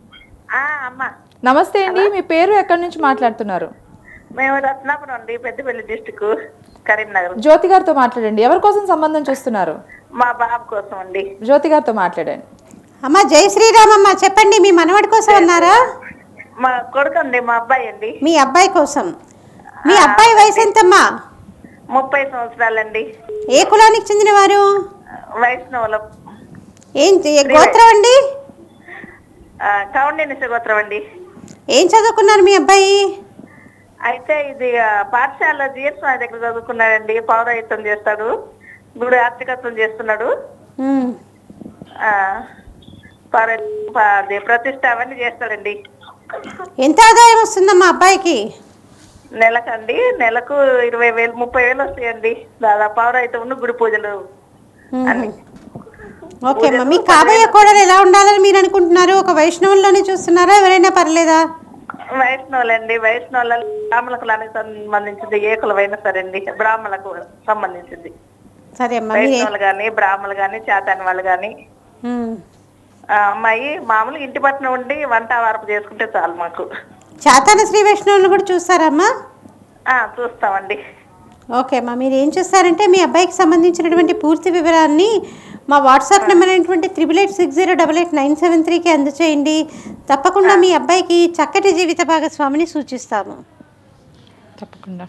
ఆ, అమ్మ నమస్తే అండి మీ పేరు ఎక్కడి నుంచి మాట్లాడుతున్నారు మేము రత్నాపురం అండి పెద్దపల్లి డిస్టిక్ కరీంనగర్ జ్యోతి గారితో మాట్లాడండి ఎవరి కోసం సంబంధం చూస్తున్నారు మా బాబు కోసం అండి జ్యోతి గారితో మాట్లాడండి అమ్మ జై శ్రీరామమ్మ చెప్పండి మీ మనవడి కోసం అన్నారా మా కొడుకు అండి మా అబ్బాయి అండి మీ అబ్బాయి కోసం మీ అబ్బాయి వయసు ఎంతమ్మా ముప్పై సంవత్సరాలండి ఏ కులానికి చెందినవారు వైష్ణవుల ఏం ఏ గోత్రం అండి కౌండిని గోత్రం అండి ఏం చదువుకున్నారు మీ అబ్బాయి అయితే ఇది ఆ, పాఠశాల జిఎస్ స్వామి దగ్గర చదువుకున్నాడండి పౌరహిత్యం చేస్తాడు గుడి ఆర్థికత్వం చేస్తున్నాడు ఉమ్. ఆ, పౌర- ప- అదే ప్రతిష్ట అవన్నీ చేస్తాడండి ఎంత ఆదాయం వస్తుందమ్మా అబ్బాయికి నెలకండి నెలకు ఇరవై వేలు ముప్పై వేలు వస్తాయండి దాదాపు పౌరహిత్యం గుడి పూజలు అన్ని ఓకే అమ్మా మీ కాబోయే కోడలు ఎలా ఉండాలని మీరు అనుకుంటున్నారు ఒక వైష్ణవుల్లోనే చూస్తున్నారా ఎవరైనా పర్లేదా వైష్ణవులండి వైష్ణవుల బ్రాహ్మణ కులానికి సంబంధించింది ఏ కులమైనా సరే అండి బ్రాహ్మణులకు సంబంధించింది సరే అమ్మా మీరే వైష్ణవులు కానీ బ్రాహ్మణులు కానీ చేతాని వాళ్ళు కానీ ఉమ్. అమ్మాయి మామూలుగా ఇంటి పట్టున ఉండి వంట వారపు చేసుకుంటే చాలు మాకు చాతాన శ్రీ వైష్ణవులు కూడా చూస్తారమ్మా ఆ, చూస్తామండి ఓకే అమ్మా మీరు ఏం చేస్తారంటే మీ అబ్బాయికి సంబంధించినటువంటి పూర్తి వివరాన్ని మా వాట్సాప్ నెంబర్ అయినటువంటి triple eight six zero double eight nine seven త్రీకి అందచేయండి తప్పకుండా మీ అబ్బాయికి చక్కటి జీవిత భాగస్వామిని సూచిస్తాము తప్పకుండా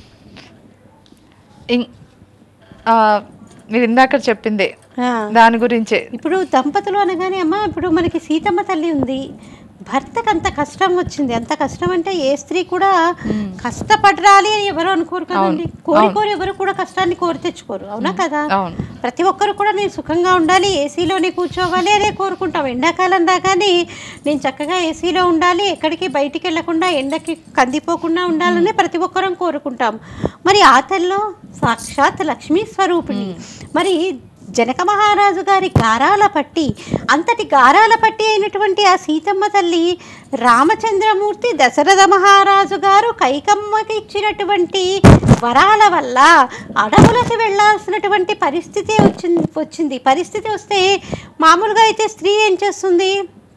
ఇం- ఆ, మీరు ఇందాక చెప్పిందే ఆ. దాని గురించే ఇప్పుడు దంపతులు అనగానే అమ్మ ఇప్పుడు మనకి సీతమ్మ తల్లి ఉంది భర్తకు అంత కష్టం వచ్చింది అంత కష్టం అంటే ఏ స్త్రీ కూడా కష్టపడరాలి అని ఎవరు అనుకోరు కదండి కోరి కోరి ఎవరు కూడా కష్టాన్ని కోరి తెచ్చుకోరు అవునా కదా అవును ప్రతి ఒక్కరు కూడా నేను సుఖంగా ఉండాలి ఏసీలోనే కూర్చోవాలి అనే కోరుకుంటాం ఎండాకాలం రాగానే నేను చక్కగా ఏసీలో ఉండాలి ఎక్కడికి బయటికి వెళ్లకుండా ఎండకి కందిపోకుండా ఉండాలని ప్రతి ఒక్కరం కోరుకుంటాం మరి ఆ తల్లో సాక్షాత్ లక్ష్మీ స్వరూపిణి మరి జనక మహారాజు గారి గారాల పట్టి అంతటి గారాల పట్టి అయినటువంటి ఆ సీతమ్మ తల్లి రామచంద్రమూర్తి దశరథ మహారాజు గారు కైకమ్మకి ఇచ్చినటువంటి వరాల వల్ల అడవులకు వెళ్ళాల్సినటువంటి పరిస్థితి వచ్చింది వచ్చింది పరిస్థితి వస్తే మామూలుగా అయితే స్త్రీ ఏం చేస్తుంది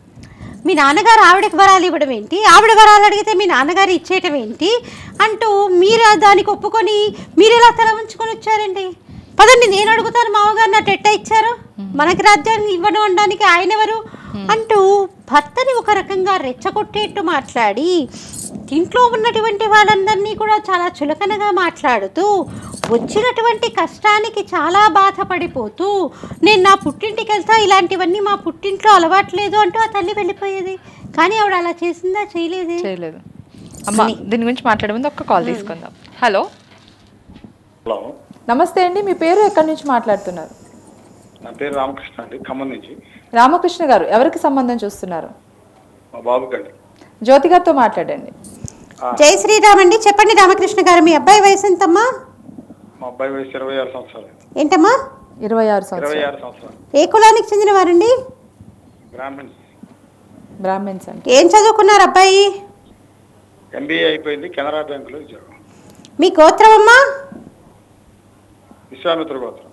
మీ నాన్నగారు ఆవిడకి వరాలు ఇవ్వడం ఏంటి ఆవిడ వరాలు అడిగితే మీ నాన్నగారు ఇచ్చేయటం ఏంటి అంటూ మీరు దానికి ఒప్పుకొని మీరు ఎలా తల ఉంచుకొని వచ్చారండి పదండి నేను అడుగుతాను మామగారు నా టెట్ట ఇచ్చారు మనకి రాజ్యాన్ని ఇవ్వడం అనడానికి ఆయన ఎవరు అంటూ భర్తని ఒక రకంగా రెచ్చగొట్టేట్టు మాట్లాడి ఇంట్లో ఉన్నటువంటి వాళ్ళందరినీ కూడా చాలా చులకనగా మాట్లాడుతూ వచ్చినటువంటి కష్టానికి చాలా బాధపడిపోతూ నేను నా పుట్టింటికి వెళ్తా ఇలాంటివన్నీ మా పుట్టింట్లో అలవాట్లేదు అంటూ ఆ తల్లి వెళ్ళిపోయేది కానీ ఆవిడ అలా చేసిందా చేయలేదే చేయలేదు అమ్మ దీని గురించి మాట్లాడే ముందు ఒక్క కాల్ తీసుకుందాం హలో హలో నమస్తే అండి మీ పేరు ఎక్కడి నుంచి మాట్లాడుతున్నారు నా పేరు రామకృష్ణ అండి ఖమ్మం నుంచి రామకృష్ణ గారు ఎవరికి సంబంధం చూస్తున్నారు మా బాబుకి అండి జ్యోతి గారితో మాట్లాడండి జై శ్రీరామ్ అండి చెప్పండి రామకృష్ణ గారు మీ అబ్బాయి వయసు ఎంతమ్మా మా అబ్బాయి వయసు ఇరవై ఆరు సంవత్సరాలు ఏంటమ్మా ఇరవై ఆరు ఇరవై సంవత్సరాలు ఆరు సంవత్సరాలు ఏ కులానికి చెందినవారండి బ్రాహ్మణ్స్ బ్రాహ్మిన్స్ అండి ఏం చదువుకున్నారు అబ్బాయి ఎంబీఏ అయిపోయింది కెనరా బ్యాంకులో ఇచ్చారు మీ గోత్రం అమ్మా విశ్వామిత్ర గోత్రం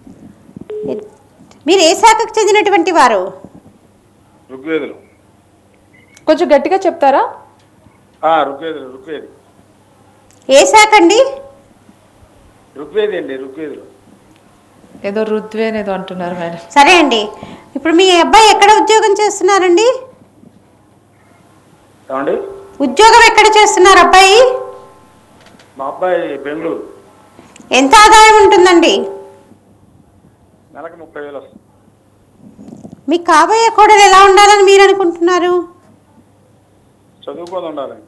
మీరు ఏ శాఖకు చెందినటువంటి వారు ఋగ్వేదులు కొంచెం గట్టిగా చెప్తారా ఆ, ఋగ్వేదులు ఋగ్వేది ఏ శాఖ అండి ఋగ్వేది అండి ఋగ్వేదులు ఏదో రుద్వేన్ ఏదో అంటున్నారు మేడం సరే అండి ఇప్పుడు మీ అబ్బాయి ఎక్కడ ఉద్యోగం చేస్తున్నారండి ఏమండి ఉద్యోగం ఎక్కడ చేస్తున్నారు అబ్బాయి మా అబ్బాయి బెంగళూరు ఎంత ఆదాయం ఉంటుందండి నెలకు ముప్పై వేలు వస్తుంది మీకు కాబోయే కోడలు ఎలా ఉండాలని మీరు అనుకుంటున్నారు చదువుకొని ఉండాలండి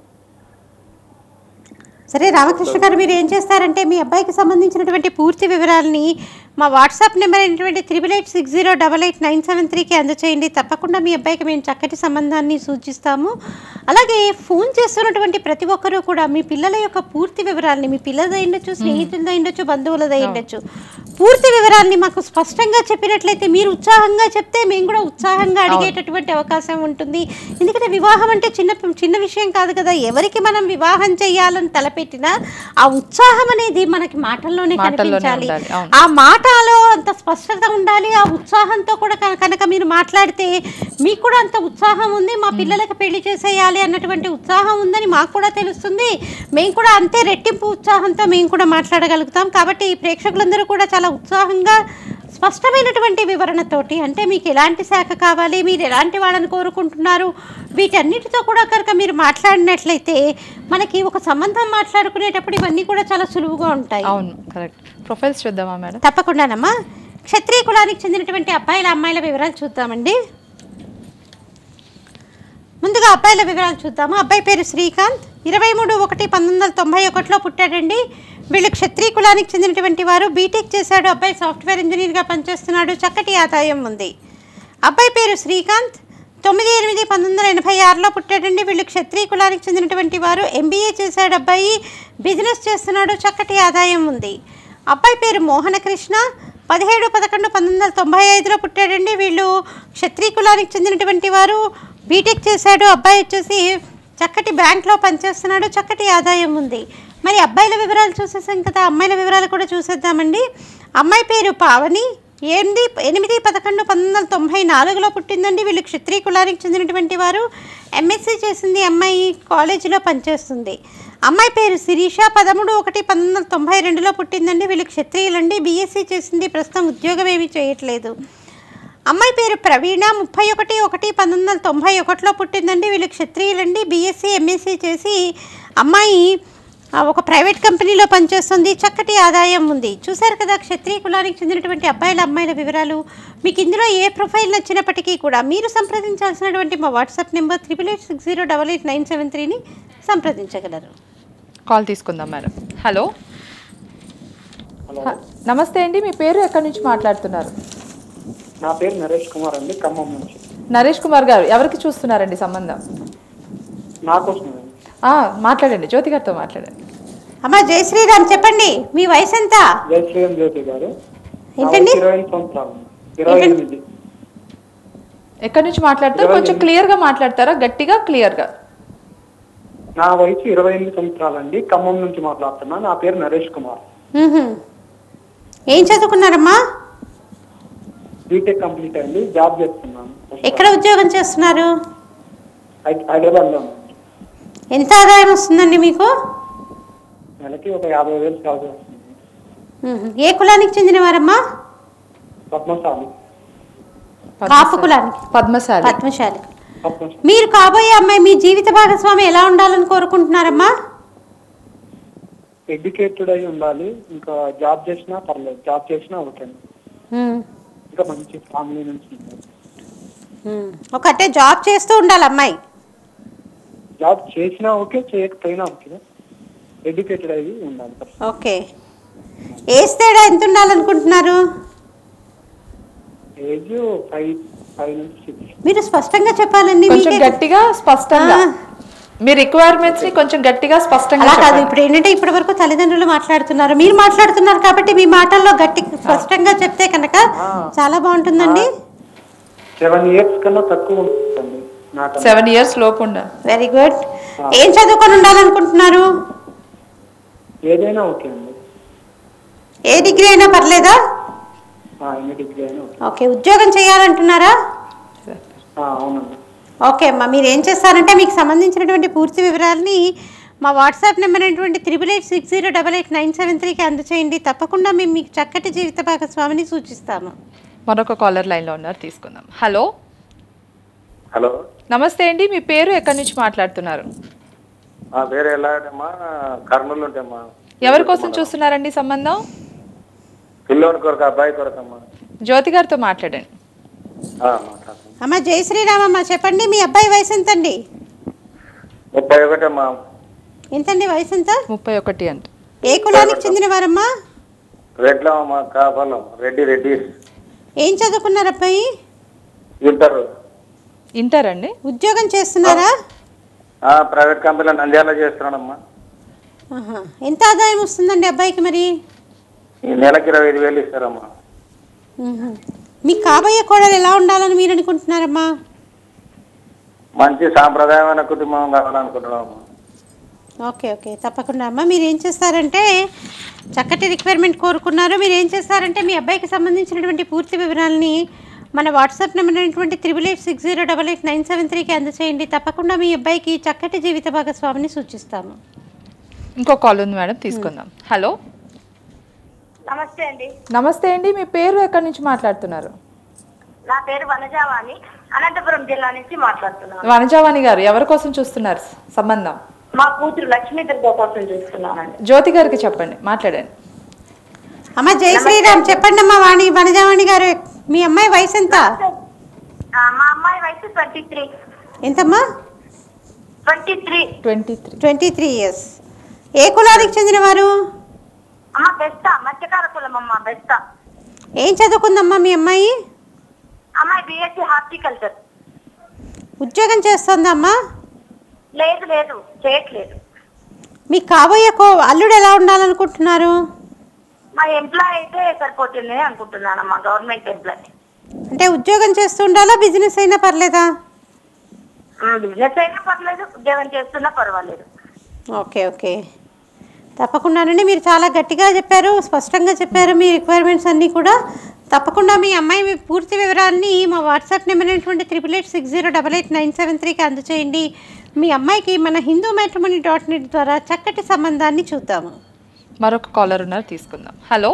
సరే రామకృష్ణ గారు మీరు ఏం చేస్తారంటే మీ అబ్బాయికి సంబంధించినటువంటి పూర్తి వివరాలని మా వాట్సాప్ నెంబర్ అయినటువంటి triple eight six zero double eight nine seven త్రీకి అందచేయండి తప్పకుండా మీ అబ్బాయికి మేము చక్కటి సంబంధాన్ని సూచిస్తాము అలాగే ఫోన్ చేస్తున్నటువంటి ప్రతి ఒక్కరూ కూడా మీ పిల్లల యొక్క పూర్తి వివరాలని మీ పిల్లలదై ఉండొచ్చు స్నేహితులదై ఉండొచ్చు బంధువులదై ఉండొచ్చు పూర్తి వివరాల్ని మాకు స్పష్టంగా చెప్పినట్లయితే మీరు ఉత్సాహంగా చెప్తే మేము కూడా ఉత్సాహంగా అడిగేటటువంటి అవకాశం ఉంటుంది ఎందుకంటే వివాహం అంటే చిన్న చిన్న విషయం కాదు కదా ఎవరికి మనం వివాహం చేయాలని తలపెట్టినా ఆ ఉత్సాహం అనేది మనకి మాటల్లోనే మాటల్లోనే కనిపించాలి ఉండాలి, అవును. ఆ మాట మాటలో అంత స్పష్టత ఉండాలి ఆ ఉత్సాహంతో కూడా క- కనుక మీరు మాట్లాడితే మీకు కూడా అంత ఉత్సాహం ఉంది మా పిల్లలకి పెళ్లి చేసేయాలి అన్నటువంటి ఉత్సాహం ఉందని మాకు కూడా తెలుస్తుంది మేము కూడా అంతే రెట్టింపు ఉత్సాహంతో మేము కూడా మాట్లాడగలుగుతాం కాబట్టి ఈ ప్రేక్షకులందరూ కూడా చాలా ఉత్సాహంగా స్పష్టమైనటువంటి వివరణతోటి అంటే మీకు ఎలాంటి శాఖ కావాలి మీరు ఎలాంటి వాళ్ళని కోరుకుంటున్నారు వీటన్నిటితో కూడా కనుక మీరు మాట్లాడినట్లయితే మనకి ఒక సంబంధం మాట్లాడుకునేటప్పుడు ఇవన్నీ కూడా చాలా సులువుగా ఉంటాయి అవును కరెక్ట్ ప్రొఫైల్స్ చూద్దామా మేడం తప్పకుండానమ్మా క్షత్రియ కులానికి చెందినటువంటి అబ్బాయిల అమ్మాయిల వివరాలు చూద్దామండి ముందుగా అబ్బాయిల వివరాలు చూద్దాము అబ్బాయి పేరు శ్రీకాంత్ ఇరవై మూడు ఒకటి పంతొమ్మిది వందల తొంభై ఒకటిలో పుట్టాడండి వీళ్ళు క్షత్రియ కులానికి చెందినటువంటి వారు బీటెక్ చేశాడు అబ్బాయి సాఫ్ట్వేర్ ఇంజనీర్గా పనిచేస్తున్నాడు చక్కటి ఆదాయం ఉంది అబ్బాయి పేరు శ్రీకాంత్ తొమ్మిది ఎనిమిది పంతొమ్మిది వందల ఎనభై ఆరులో పుట్టాడండి వీళ్ళు క్షత్రియ కులానికి చెందినటువంటి వారు ఎంబీఏ చేశాడు అబ్బాయి బిజినెస్ చేస్తున్నాడు చక్కటి ఆదాయం ఉంది అబ్బాయి పేరు మోహనకృష్ణ పదిహేడు పదకొండు పంతొమ్మిది వందల తొంభై ఐదులో పుట్టాడండి వీళ్ళు క్షత్రియ కులానికి చెందినటువంటి వారు బీటెక్ చేశాడు అబ్బాయి వచ్చేసి చక్కటి బ్యాంక్లో పనిచేస్తున్నాడు చక్కటి ఆదాయం ఉంది మరి అబ్బాయిల వివరాలు చూసేసాం కదా అమ్మాయిల వివరాలు కూడా చూసేద్దామండి అమ్మాయి పేరు పావని ఎనిమిది ఎనిమిది పదకొండు పంతొమ్మిది వందల తొంభై నాలుగులో పుట్టిందండి వీళ్ళు క్షత్రియ కులానికి చెందినటువంటి వారు ఎంఎస్సీ చేసింది అమ్మాయి కాలేజీలో పనిచేస్తుంది అమ్మాయి పేరు శిరీష పదమూడు ఒకటి పంతొమ్మిది వందల తొంభై రెండులో పుట్టిందండి వీళ్ళు క్షత్రియులండి బీఎస్సీ చేసింది ప్రస్తుతం ఉద్యోగం ఏమీ చేయట్లేదు అమ్మాయి పేరు ప్రవీణ ముప్పై ఒకటి ఒకటి పంతొమ్మిది వందల తొంభై ఒకటిలో పుట్టిందండి వీళ్ళు క్షత్రియులండి బీఎస్సీ ఎంఎస్సీ చేసి అమ్మాయి ఆ, ఒక ప్రైవేట్ కంపెనీలో పనిచేస్తుంది చక్కటి ఆదాయం ఉంది చూశారు కదా క్షత్రియ కులానికి చెందినటువంటి అబ్బాయిల అమ్మాయిల వివరాలు మీకు ఇందులో ఏ ప్రొఫైల్ నచ్చినప్పటికీ కూడా మీరు సంప్రదించాల్సినటువంటి మా WhatsApp number triple eight six zero double eight nine seven త్రీని సంప్రదించగలరు కాల్ తీసుకుందాం మేడం హలో హ- నమస్తే అండి మీ పేరు ఎక్కడి నుంచి మాట్లాడుతున్నారు నా పేరు నరేష్ కుమార్ అండి ఖమ్మం నుంచి నరేష్ కుమార్ గారు ఎవరికి చూస్తున్నారండి సంబంధం నా కోసం ఆ, మాట్లాడండి జ్యోతి గారితో మాట్లాడండి అమ్మ జై శ్రీరామ్ చెప్పండి మీ వయసు ఎంత జై శ్రీరామ్ జ్యోతి గారు నా ఏంటండి? వయసు ఇరవై ఎనిమిది సంవత్సరాలు ఇరవై ఏంటండి? ఎనిమిది ఎక్కడి నుంచి మాట్లాడతారు కొంచెం క్లియర్గా మాట్లాడతారా గట్టిగా క్లియర్గా నా వయసు ఇరవై ఎనిమిది సంవత్సరాలండి ఖమ్మం నుంచి మాట్లాడుతున్నా నా పేరు నరేష్ కుమార్ మ్మ్హ్మ్. ఏం చదువుకున్నారమ్మా బీటెక్ కంప్లీట్ అయింది జాబ్ చేస్తున్నాను ఎక్కడ ఉద్యోగం చేస్తున్నారు హై- హైదరాబాద్లో ఉన్నాను. ఎంత ఆదాయం వస్తుందండి మీకు నెలకి ఒక యాభై వేలు సాగు వస్తుంది మ్మ్హ్మ్. ఏ కులానికి చెందినవారమ్మా పద్మశాలి కాపు కులానికి పద్మశాలి పద్మశాలి పద్మశాలి మీరు కాబోయే అమ్మాయి మీ జీవిత భాగస్వామి ఎలా ఉండాలని కోరుకుంటున్నారమ్మా ఎడ్యుకేటెడ్ అయి ఉండాలి ఇంకా జాబ్ చేసినా పర్లేదు జాబ్ చేసినా ఓకే మ్మ్. ఇంకా మంచి ఫ్యామిలీ నుంచి ఉండాలి. మ్మ్. ఒకటే జాబ్ చేస్తూ ఉండాలి అమ్మాయి జాబ్ చేసినా ఓకే చేయకపోయినా ఓకే ఎడ్యుకేటెడ్ అయి ఉండాలి ఓకే ఏజ్ తేడా ఎంత ఉండాలనుకుంటున్నారు ఏజ్ ఫైవ్ ఫైవ్ నుంచి సిక్స్ మీరు స్పష్టంగా చెప్పాలండి కొంచెం మీకే- గట్టిగా స్పష్టంగా ఆ. మీ రిక్వైర్మెంట్స్ ని కొంచెం గట్టిగా స్పష్టంగా అలా కాదు చెప్పండి. ఇప్పుడు ఏంటంటే ఇప్పటి వరకు తల్లిదండ్రులు మాట్లాడుతున్నారు మీరు మాట్లాడుతున్నారు కాబట్టి మీ మాటల్లో గట్టి స్పష్టంగా చెప్తే కనుక చాలా బాగుంటుందండి సెవెన్ ఇయర్స్ కన్నా తక్కువ ఉంటుందండి నాకు సెవెన్ ఇయర్స్ లోపు ఉండాలి వెరీ గుడ్ ఏం చదువుకొని ఉండాలనుకుంటున్నారు ఏదైనా ఓకే అండి ఏ డిగ్రీ అయినా పర్లేదా ఆ, ఎన్ని డిగ్రీ అయినా ఓకే ఓకే ఉద్యోగం చేయాలంటున్నారా ఆ, అవునండి ఓకే అమ్మా మీరు ఏం చేస్తారంటే మీకు సంబంధించినటువంటి పూర్తి వివరాలని మా వాట్సాప్ నెంబర్ అయినటువంటి triple eight six zero double eight nine seven త్రీకి అందచేయండి తప్పకుండా మేము మీకు చక్కటి జీవిత భాగస్వామిని సూచిస్తాము మరొక కాలర్ లైన్ లో ఉన్నారు తీసుకుందాం హలో హలో నమస్తే అండి మీ పేరు ఎక్కడి నుంచి మాట్లాడుతున్నారు ఆ పేరు ఎలా అమ్మా కర్నూలు ఉంటామ్మా ఎవరి కోసం చూస్తున్నారండి సంబంధం పిల్లోని కొరకు అబ్బాయి కొరకమ్మా జ్యోతి గారితో మాట్లాడండి ఆ, మాట్లాడు అమ్మ జై శ్రీరామమ్మ చెప్పండి మీ అబ్బాయి వయసు ఎంతండి ముప్పై ఒకటమ్మా ఎంతండి వయసు ఎంత ముప్పై ఒకటి అంట ఏ కులానికి చెందినవారమ్మా రెడ్లో అమ్మా కాపాలం రెడ్డి రెడ్డి ఏం చదువుకున్నారు అబ్బాయి ఇంటర్ ఇంటర్ అండి ఉద్యోగం చేస్తున్నారా ఆ, ప్రైవేట్ కంపెనీలో నంద్యాల చేస్తున్నానమ్మా ఆహా. ఎంత ఆదాయం వస్తుందండి అబ్బాయికి మరి ఈ నెలకి ఇరవై ఐదు వేలు ఇస్తారమ్మా మ్మ్. మీ కాబోయే కోడలు ఎలా ఉండాలని మీరు అనుకుంటున్నారమ్మా మంచి సాంప్రదాయమైన కుటుంబం కావాలనుకుంటున్నామమ్మా ఓకే ఓకే తప్పకుండా అమ్మ మీరు ఏం చేస్తారంటే చక్కటి రిక్వైర్మెంట్ కోరుకున్నారు మీరు ఏం చేస్తారంటే మీ అబ్బాయికి సంబంధించినటువంటి పూర్తి వివరాలని మన వాట్సాప్ నెంబర్ అయినటువంటి triple eight six zero double eight nine seven త్రీకి అందచేయండి తప్పకుండా మీ అబ్బాయికి చక్కటి జీవిత భాగస్వామిని సూచిస్తాము ఇంకో కాల్ ఉంది మేడం తీసుకుందాం హలో నమస్తే అండి నమస్తే అండి మీ పేరు ఎక్కడి నుంచి మాట్లాడుతున్నారు నా పేరు వనజావాణి అనంతపురం జిల్లా నుంచి మాట్లాడుతున్నాను వనజావాణి గారు ఎవరి కోసం చూస్తున్నారు సంబంధం మా కూతురు లక్ష్మీ దుర్గా కోసం చూస్తున్నానండి జ్యోతి గారికి చెప్పండి మాట్లాడండి అమ్మ జై శ్రీరామ్ చెప్పండి అమ్మా వాణి వనజావాణి గారు మీ అమ్మాయి వయసు ఎంత ఆ, మా అమ్మాయి వయసు ట్వంటీ త్రీ ఎంతమ్మా twenty three twenty three twenty three years ఏ కులానికి చెందినవారు అమ్మ బెస్టా మధ్యకాల కులం అమ్మ బెస్టా ఏం చదువుకుందమ్మా మీ అమ్మాయి అమ్మాయి బిఎస్సి హార్టికల్చర్ ఉద్యోగం చేస్తుందమ్మా లేదు లేదు చేయట్లేదు మీకు కాబోయే కో అల్లుడు ఎలా ఉండాలనుకుంటున్నారు మా ఎంప్లాయ్ అయితే సరిపోతుంది అనుకుంటున్నానమ్మా గవర్నమెంట్ ఎంప్లాయ్ అంటే ఉద్యోగం చేస్తూ ఉండాలా బిజినెస్ అయినా పర్లేదా బిజినెస్ అయినా పర్లేదు ఉద్యోగం చేస్తున్నా పర్వాలేదు ఓకే ఓకే తప్పకుండానండి మీరు చాలా గట్టిగా చెప్పారు స్పష్టంగా చెప్పారు మీ రిక్వైర్మెంట్స్ అన్నీ కూడా తప్పకుండా మీ అమ్మాయి మీ పూర్తి వివరాలని మా వాట్సాప్ నెంబర్ అయినటువంటి triple eight six zero double eight nine seven త్రీకి అందచేయండి మీ అమ్మాయికి మన హిందూ మ్యాట్రిమోనీ డాట్ నెట్ ద్వారా చక్కటి సంబంధాన్ని చూద్దాము మరొక కాలర్ ఉన్నారు తీసుకుందాం హలో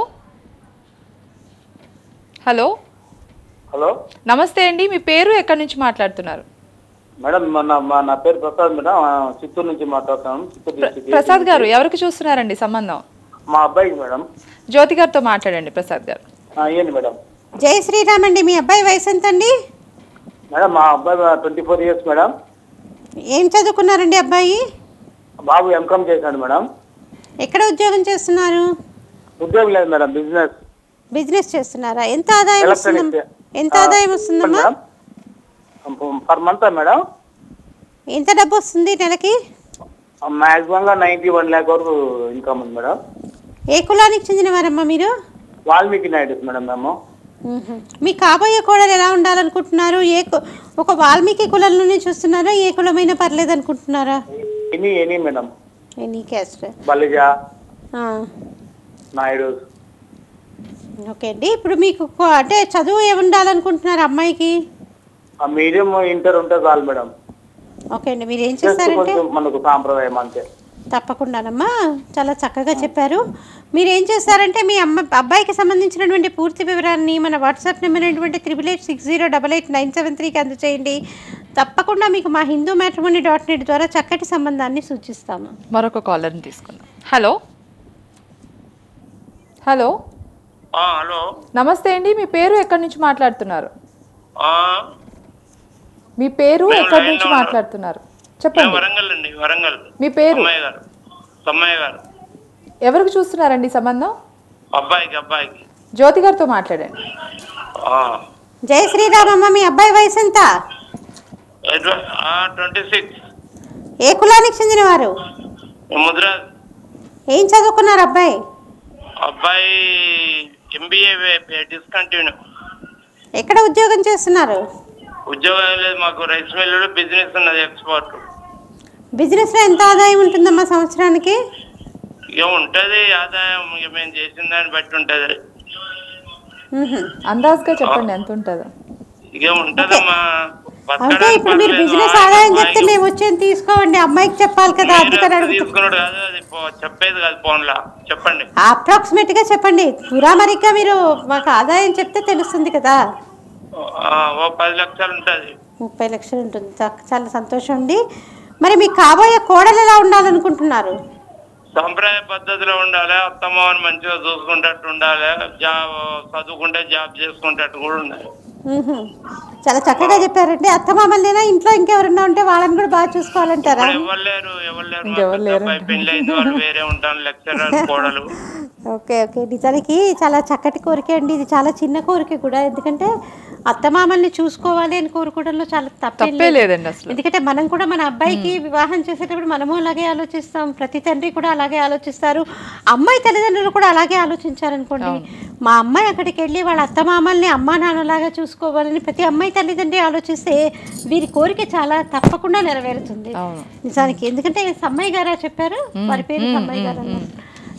హలో హలో నమస్తే అండి మీ పేరు ఎక్కడి నుంచి మాట్లాడుతున్నారు మేడం మన మా నా పేరు ప్రసాద్ మేడం ఆ, చిత్తూరు నుంచి మాట్లాడుతున్నాను చిత్తూరు ప్ర- డిస్ట్రిక్ట్ ప్రసాద్ గారు ఎవరికి చూస్తున్నారండి సంబంధం మా అబ్బాయికి మేడం జ్యోతి గారితో మాట్లాడండి ప్రసాద్ గారు ఆ, ఏంది మేడం జై శ్రీరామ్ అండి మీ అబ్బాయి వయసు ఎంతండి మేడం మా అబ్బాయి ట్వంటీ ఫోర్ ఇయర్స్ మేడం ఏం చదువుకున్నారండి అబ్బాయి బాబు ఎంకామ్ చేశాడు మేడం ఎక్కడ ఉద్యోగం చేస్తున్నారు ఉద్యోగం లేదు మేడం బిజినెస్ బిజినెస్ చేస్తున్నారా ఎంత ఆదాయం వస్తుందమ్మా ఎలక్ట్రానిక్స్ ఎంత ఆదాయం వస్తుందమ్మా మేడం పర్ మంత్ మేడం ఎంత డబ్బు వస్తుంది నెలకి మాక్సిమం గా నైన్టీ వన్ ల్యాక్ వరకు ఇన్కమ్ ఉంది మేడం ఏ కులానికి చెందినవారమ్మా మీరు వాల్మీకి నాయుడు మేడం మేము మ్మ్హ. మీ కాబోయే కోడలు ఎలా ఉండాలనుకుంటున్నారు ఏ కు- ఒక వాల్మీకి కులంలోనే చూస్తున్నారా ఏ కులమైనా పర్లేదు అనుకుంటున్నారా any any madam any caste Balija ఆ, నాయుడు ఓకే అండి ఇప్పుడు మీకు కో- అంటే చదువు ఏమి ఉండాలనుకుంటున్నారు అమ్మాయికి ఆ మీడియం ఇంటర్ ఉంటే చాలు మేడం ఓకే అండి మీరు ఏం జస్ట్ చేస్తారంటే కొంచెం మనకు సాంప్రదాయం అంతే తప్పకుండానమ్మా చాలా చక్కగా చెప్పారు మీరు ఏం చేస్తారంటే మీ అమ్మ అబ్బాయికి సంబంధించినటువంటి పూర్తి వివరాన్ని మన వాట్సాప్ నెంబర్ అయినటువంటి triple eight six zero double eight nine seven త్రీకి అందచేయండి తప్పకుండా మీకు మా హిందూ మ్యాట్రిమోనీ డాట్ నెట్ ద్వారా చక్కటి సంబంధాన్ని సూచిస్తాము మరొక కాలర్ని తీసుకుందాం హలో హలో హలో నమస్తే అండి మీ పేరు ఎక్కడి నుంచి మాట్లాడుతున్నారు ఆ, మీ పేరు మేము ఎక్కడి లైన్లో నుంచి ఉన్నాం. మాట్లాడుతున్నారు మేము చెప్పండి వరంగల్ అండి వరంగల్ మీ పేరు అమ్మాయి గారు అమ్మాయి గారు ఎవరికి చూస్తున్నారండి సంబంధం అబ్బాయికి అబ్బాయికి జ్యోతి గారితో మాట్లాడండి ఆ, జై శ్రీరామమ్మ మీ అబ్బాయి వయసు ఎంత ఎటు- ఆ, ట్వంటీ సిక్స్ ఏ కులానికి చెందినవారు ముద్ర ఏం చదువుకున్నారు అబ్బాయి అబ్బాయి ఎంబీఏ డిస్కంటిన్యూ ఎక్కడ ఉద్యోగం చేస్తున్నారు ఉద్యోగం లేదు మాకు రైస్ మిల్లు బిజినెస్ ఉన్నది ఎక్స్పోర్ట్ బిజినెస్లో ఎంత ఆదాయం ఉంటుందమ్మా సంవత్సరానికి ఇక ఉంటది ఆదాయం ఇక మేము చేసిన దాన్ని బట్టి ఉంటది మ్మ్హ. అందాజ్గా చెప్పండి ఎంత ఉంటుందో ఇక ఉంటదమ్మా అంటే బతకడానికి ఇప్పుడు మీరు పర్లేదు. బిజినెస్ ఆ, ఆదాయం చెప్తే అమ్మాయికి- మేము వచ్చేది తీసుకోండి అమ్మాయికి చెప్పాలి కదా మీరు అందుకని అడుగుతా తీసుకున్నాడు కాదు అది పో- చెప్పేది కాదు ఫోన్లో చెప్పండి అప్రాక్సిమేట్ గా చెప్పండి పురామరిగ్గా మీరు మాకు ఆదాయం చెప్తే తెలుస్తుంది కదా ఆ, ఓ పది లక్షలు ఉంటది ముప్పై లక్షలు ఉంటుంది చా- చాలా సంతోషం అండి మరి మీకు కాబోయే కోడలు ఎలా ఉండాలనుకుంటున్నారు సంప్రదాయ పద్ధతిలో ఉండాలి అత్తమ్మని మంచిగా చూసుకుంటట్టు ఉండాలి జాబ్ చదువుకుంటే జాబ్ చేసుకుంటట్టు కూడా ఉండాలి మ్మ్హ. చాలా చక్కగా చెప్పారండి అత్తమామల్నేనా ఇంట్లో ఇంకెవరన్నా ఉంటే వాళ్ళని కూడా బాగా చూసుకోవాలంటారా ఇప్పుడు ఎవరు లేరు ఎవరు లేరు మా ఇంకెవరు పెద్ద లేరు అబ్బాయి పెళ్లి అయింది వాళ్ళు వేరే ఉంటాను లెక్చరర్ కోడలు ఓకే ఓకే నిజానికి చాలా చక్కటి కోరిక అండి ఇది చాలా చిన్న కోరిక కూడా ఎందుకంటే అత్తమామల్ని చూసుకోవాలి అని కోరుకోవడంలో చాలా తప్పేం తప్పే లేదు. లేదండి అసలు ఎందుకంటే మనం కూడా మన అబ్బాయికి వివాహం చేసేటప్పుడు మనము అలాగే ఆలోచిస్తాం ప్రతి తండ్రి కూడా అలాగే ఆలోచిస్తారు అమ్మాయి తల్లిదండ్రులు కూడా అలాగే ఆలోచించారనుకోండి మా అమ్మాయి అక్కడికి వెళ్ళి వాళ్ళ అత్తమామల్ని అమ్మా నాన్నలాగా చూసుకోవాలని ప్రతి అమ్మాయి తల్లిదండ్రి ఆలోచిస్తే వీరి కోరిక చాలా తప్పకుండా నెరవేరుతుంది అవును. నిజానికి ఎందుకంటే సమ్మయ్య గారా చెప్పారు వారి పేరు సమ్మయ్య గారు అన్నారు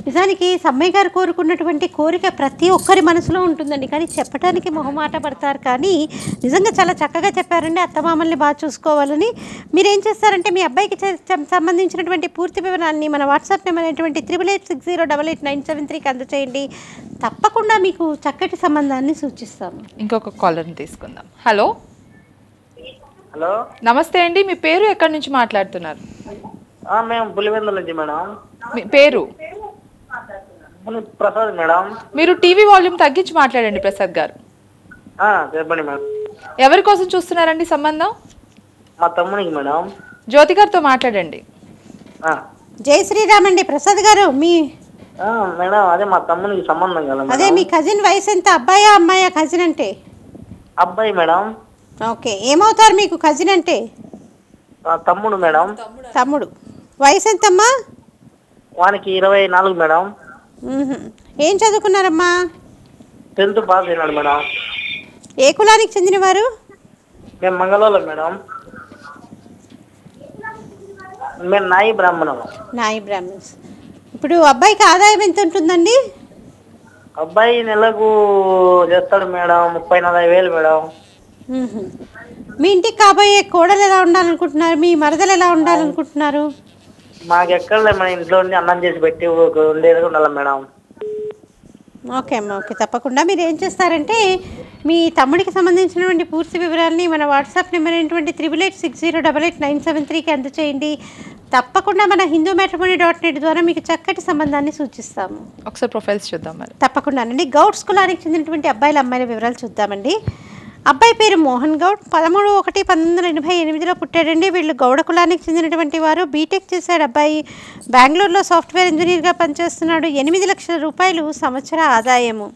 నిజానికి సమ్మయ్య గారు కోరుకున్నటువంటి కోరిక ప్రతి ఒక్కరి మనసులో ఉంటుందండి కానీ చెప్పడానికి మొహమాట పడతారు కానీ నిజంగా చాలా చక్కగా చెప్పారండి అత్తమామల్ని బాగా చూసుకోవాలని మీరు ఏం చేస్తారంటే మీ అబ్బాయికి చే- చ- సంబంధించినటువంటి పూర్తి వివరాన్ని మన వాట్సాప్ నెంబర్ అయినటువంటి triple eight six zero double eight nine seven త్రీకి అందచేయండి తప్పకుండా మీకు చక్కటి సంబంధాన్ని సూచిస్తాము ఇంకొక కాలర్ని తీసుకుందాం హలో హలో నమస్తే అండి మీ పేరు ఎక్కడి నుంచి మాట్లాడుతున్నారు ఆ, మేము పులివెందుల నుంచి మేడం మీ పేరు మన ప్రసాద్ మేడం మీరు టీవీ వాల్యూమ్ తగ్గించి మాట్లాడండి ప్రసాద్ గారు ఆ, చెప్పండి మేడం ఎవరి కోసం చూస్తున్నారండి సంబంధం మా తమ్మునికి మేడం జ్యోతి గారితో మాట్లాడండి ఆ, జై శ్రీరామ్ అండి ప్రసాద్ గారు మీ ఆ, మేడం అదే మా తమ్మునికి సంబంధం కదా అదే మేడం మీ కజిన్ వయసు ఎంత అబ్బాయా అమ్మాయా కజిన్ అంటే అబ్బాయి మేడం ఓకే ఏమవుతారు మీకు కజిన్ అంటే ఆ, తమ్ముడు మేడం తమ్ముడు వయసు ఎంతమ్మా వానికి ఇరవై నాలుగు మేడం మ్మ్హ. ఏం చదువుకున్నారమ్మా టెన్త్ పాస్ అయినాడు మేడం ఏ కులానికి చెందినవారు మేము మంగళవారం మేడం మేము నాయి బ్రాహ్మణం నాయి బ్రాహ్మణ్స్ ఇప్పుడు అబ్బాయికి ఆదాయం ఎంత ఉంటుందండి అబ్బాయి నెలకు చేస్తాడు మేడం ముప్పై నలభై వేలు మేడం మ్మ్హ. మీ ఇంటికి కాబోయే కోడలు ఎలా ఉండాలనుకుంటున్నారు మీ మరదలు ఎలా ఉండాలనుకుంటున్నారు మాకు ఎక్కడలే మన ఇంట్లో ఉండి అన్నం చేసి పెట్టి ఒక ఉండేది ఉండాలి మేడం ఓకే అమ్మా ఓకే తప్పకుండా మీరు ఏం చేస్తారంటే మీ తమ్ముడికి సంబంధించినటువంటి పూర్తి వివరాలని మన వాట్సాప్ నెంబర్ అయినటువంటి triple eight six zero double eight nine seven త్రీకి అందచేయండి తప్పకుండా మన హిందూ మ్యాట్రిమోనీ డాట్ నెట్ ద్వారా మీకు చక్కటి సంబంధాన్ని సూచిస్తాము ఒకసారి ప్రొఫైల్స్ చూద్దాం మరి తప్పకుండానండి గౌడ్స్ కులానికి చెందినటువంటి అబ్బాయిల అమ్మాయిల వివరాలు చూద్దామండి అబ్బాయి పేరు మోహన్ గౌడ్ పదమూడు ఒకటి పంతొమ్మిది వందల ఎనభై ఎనిమిదిలో పుట్టాడండి వీళ్ళు గౌడ కులానికి చెందినటువంటి వారు బీటెక్ చేశాడు అబ్బాయి బెంగళూరులో సాఫ్ట్వేర్ ఇంజనీర్గా పనిచేస్తున్నాడు ఎనిమిది లక్షల రూపాయలు సంవత్సర ఆదాయము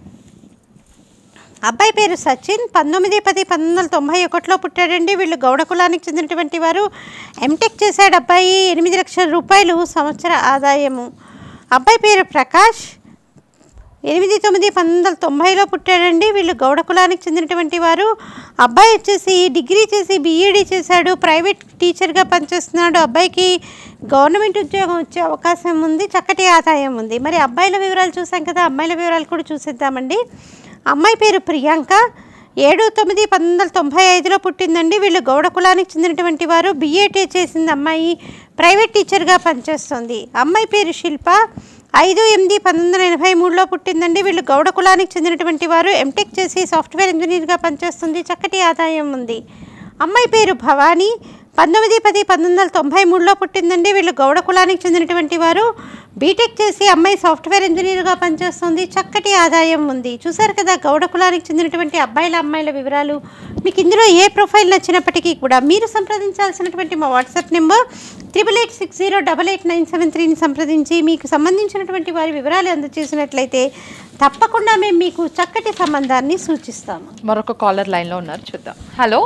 అబ్బాయి పేరు సచిన్ పంతొమ్మిది పది పంతొమ్మిది వందల తొంభై ఒకటిలో పుట్టాడండి వీళ్ళు గౌడ కులానికి చెందినటువంటి వారు ఎంటెక్ చేశాడు అబ్బాయి ఎనిమిది లక్షల రూపాయలు సంవత్సర ఆదాయము అబ్బాయి పేరు ప్రకాష్ ఎనిమిది తొమ్మిది పంతొమ్మిది వందల తొంభైలో పుట్టాడండి వీళ్ళు గౌడ కులానికి చెందినటువంటి వారు అబ్బాయి వచ్చేసి డిగ్రీ చేసి బీఈడీ చేశాడు ప్రైవేట్ టీచర్గా పనిచేస్తున్నాడు అబ్బాయికి గవర్నమెంట్ ఉద్యోగం వచ్చే అవకాశం ఉంది చక్కటి ఆదాయం ఉంది మరి అబ్బాయిల వివరాలు చూసాం కదా అమ్మాయిల వివరాలు కూడా చూసేద్దామండి అమ్మాయి పేరు ప్రియాంక ఏడు తొమ్మిది పంతొమ్మిది వందల తొంభై ఐదులో పుట్టిందండి వీళ్ళు గౌడ కులానికి చెందినటువంటి వారు బీఏటీ చేసింది అమ్మాయి ప్రైవేట్ టీచర్గా పనిచేస్తుంది అమ్మాయి పేరు శిల్ప ఐదు ఎనిమిది పంతొమ్మిది వందల ఎనభై మూడులో పుట్టిందండి వీళ్ళు గౌడ కులానికి చెందినటువంటి వారు ఎంటెక్ చేసి సాఫ్ట్వేర్ ఇంజనీర్గా పనిచేస్తుంది చక్కటి ఆదాయం ఉంది అమ్మాయి పేరు భవానీ పంతొమ్మిది పది పంతొమ్మిది వందల తొంభై మూడులో పుట్టిందండి వీళ్ళు గౌడ కులానికి చెందినటువంటి వారు బీటెక్ చేసి అమ్మాయి సాఫ్ట్వేర్ ఇంజనీర్గా పనిచేస్తుంది చక్కటి ఆదాయం ఉంది చూసారు కదా గౌడ కులానికి చెందినటువంటి అబ్బాయిల అమ్మాయిల వివరాలు మీకు ఇందులో ఏ ప్రొఫైల్ నచ్చినప్పటికీ కూడా మీరు సంప్రదించాల్సినటువంటి మా WhatsApp number triple eight six zero double eight nine seven త్రీని సంప్రదించి మీకు సంబంధించినటువంటి వారి వివరాలు అందజేసినట్లయితే తప్పకుండా మేము మీకు చక్కటి సంబంధాన్ని సూచిస్తాము మరొక కాలర్ లైన్లో ఉన్నారు చూద్దాం హలో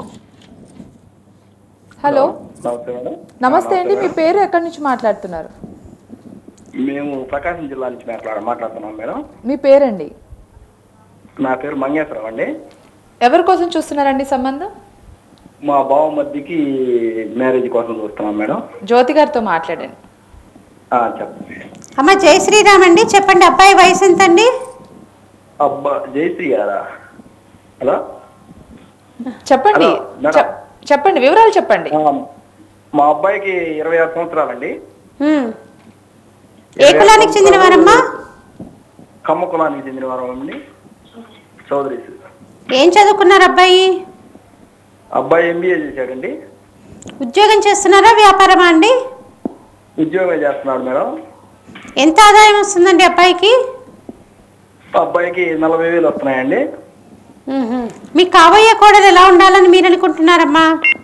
హలో నమస్తే మేడం నమస్తే అండి మీ పేరు ఎక్కడి నుంచి మాట్లాడుతున్నారు మేము ప్రకాశం జిల్లా నుంచి మాట్లాడ మాట్లాడుతున్నాం మేడం మీ పేరండి నా పేరు మంగేశ్వరం అండి ఎవరి కోసం చూస్తున్నారండి సంబంధం మా బావమద్దికి మ్యారేజ్ కోసం చూస్తున్నాం మేడం జ్యోతి గారితో మాట్లాడండి ఆ, చెప్పండి అమ్మ జై శ్రీరామ్ అండి చెప్పండి అబ్బాయి వయసు ఎంత అండి అబ్బా జయశ్రీ గారా హలో చెప్పండి హలో, మేడం. చెప్- చెప్పండి వివరాలు చెప్పండి ఆ, మా అబ్బాయికి ఇరవై ఆరు సంవత్సరాలండి ఉమ్. ఏ కులానికి చెందినవారమ్మా కమ్మ కులానికి చెందిన వారం అండి చౌదరి ఏం చదువుకున్నారు అబ్బాయి అబ్బాయి ఎంబీఏ చేశాడండి ఉద్యోగం చేస్తున్నారా వ్యాపారమా అండి ఉద్యోగం చేస్తున్నాడు మేడం ఎంత ఆదాయం వస్తుందండి అబ్బాయికి అబ్బాయికి నలభై వేలు వస్తున్నాయండి ఉహుం. మీకు కాబోయే కోడలు ఎలా ఉండాలని మీరు అనుకుంటున్నారమ్మా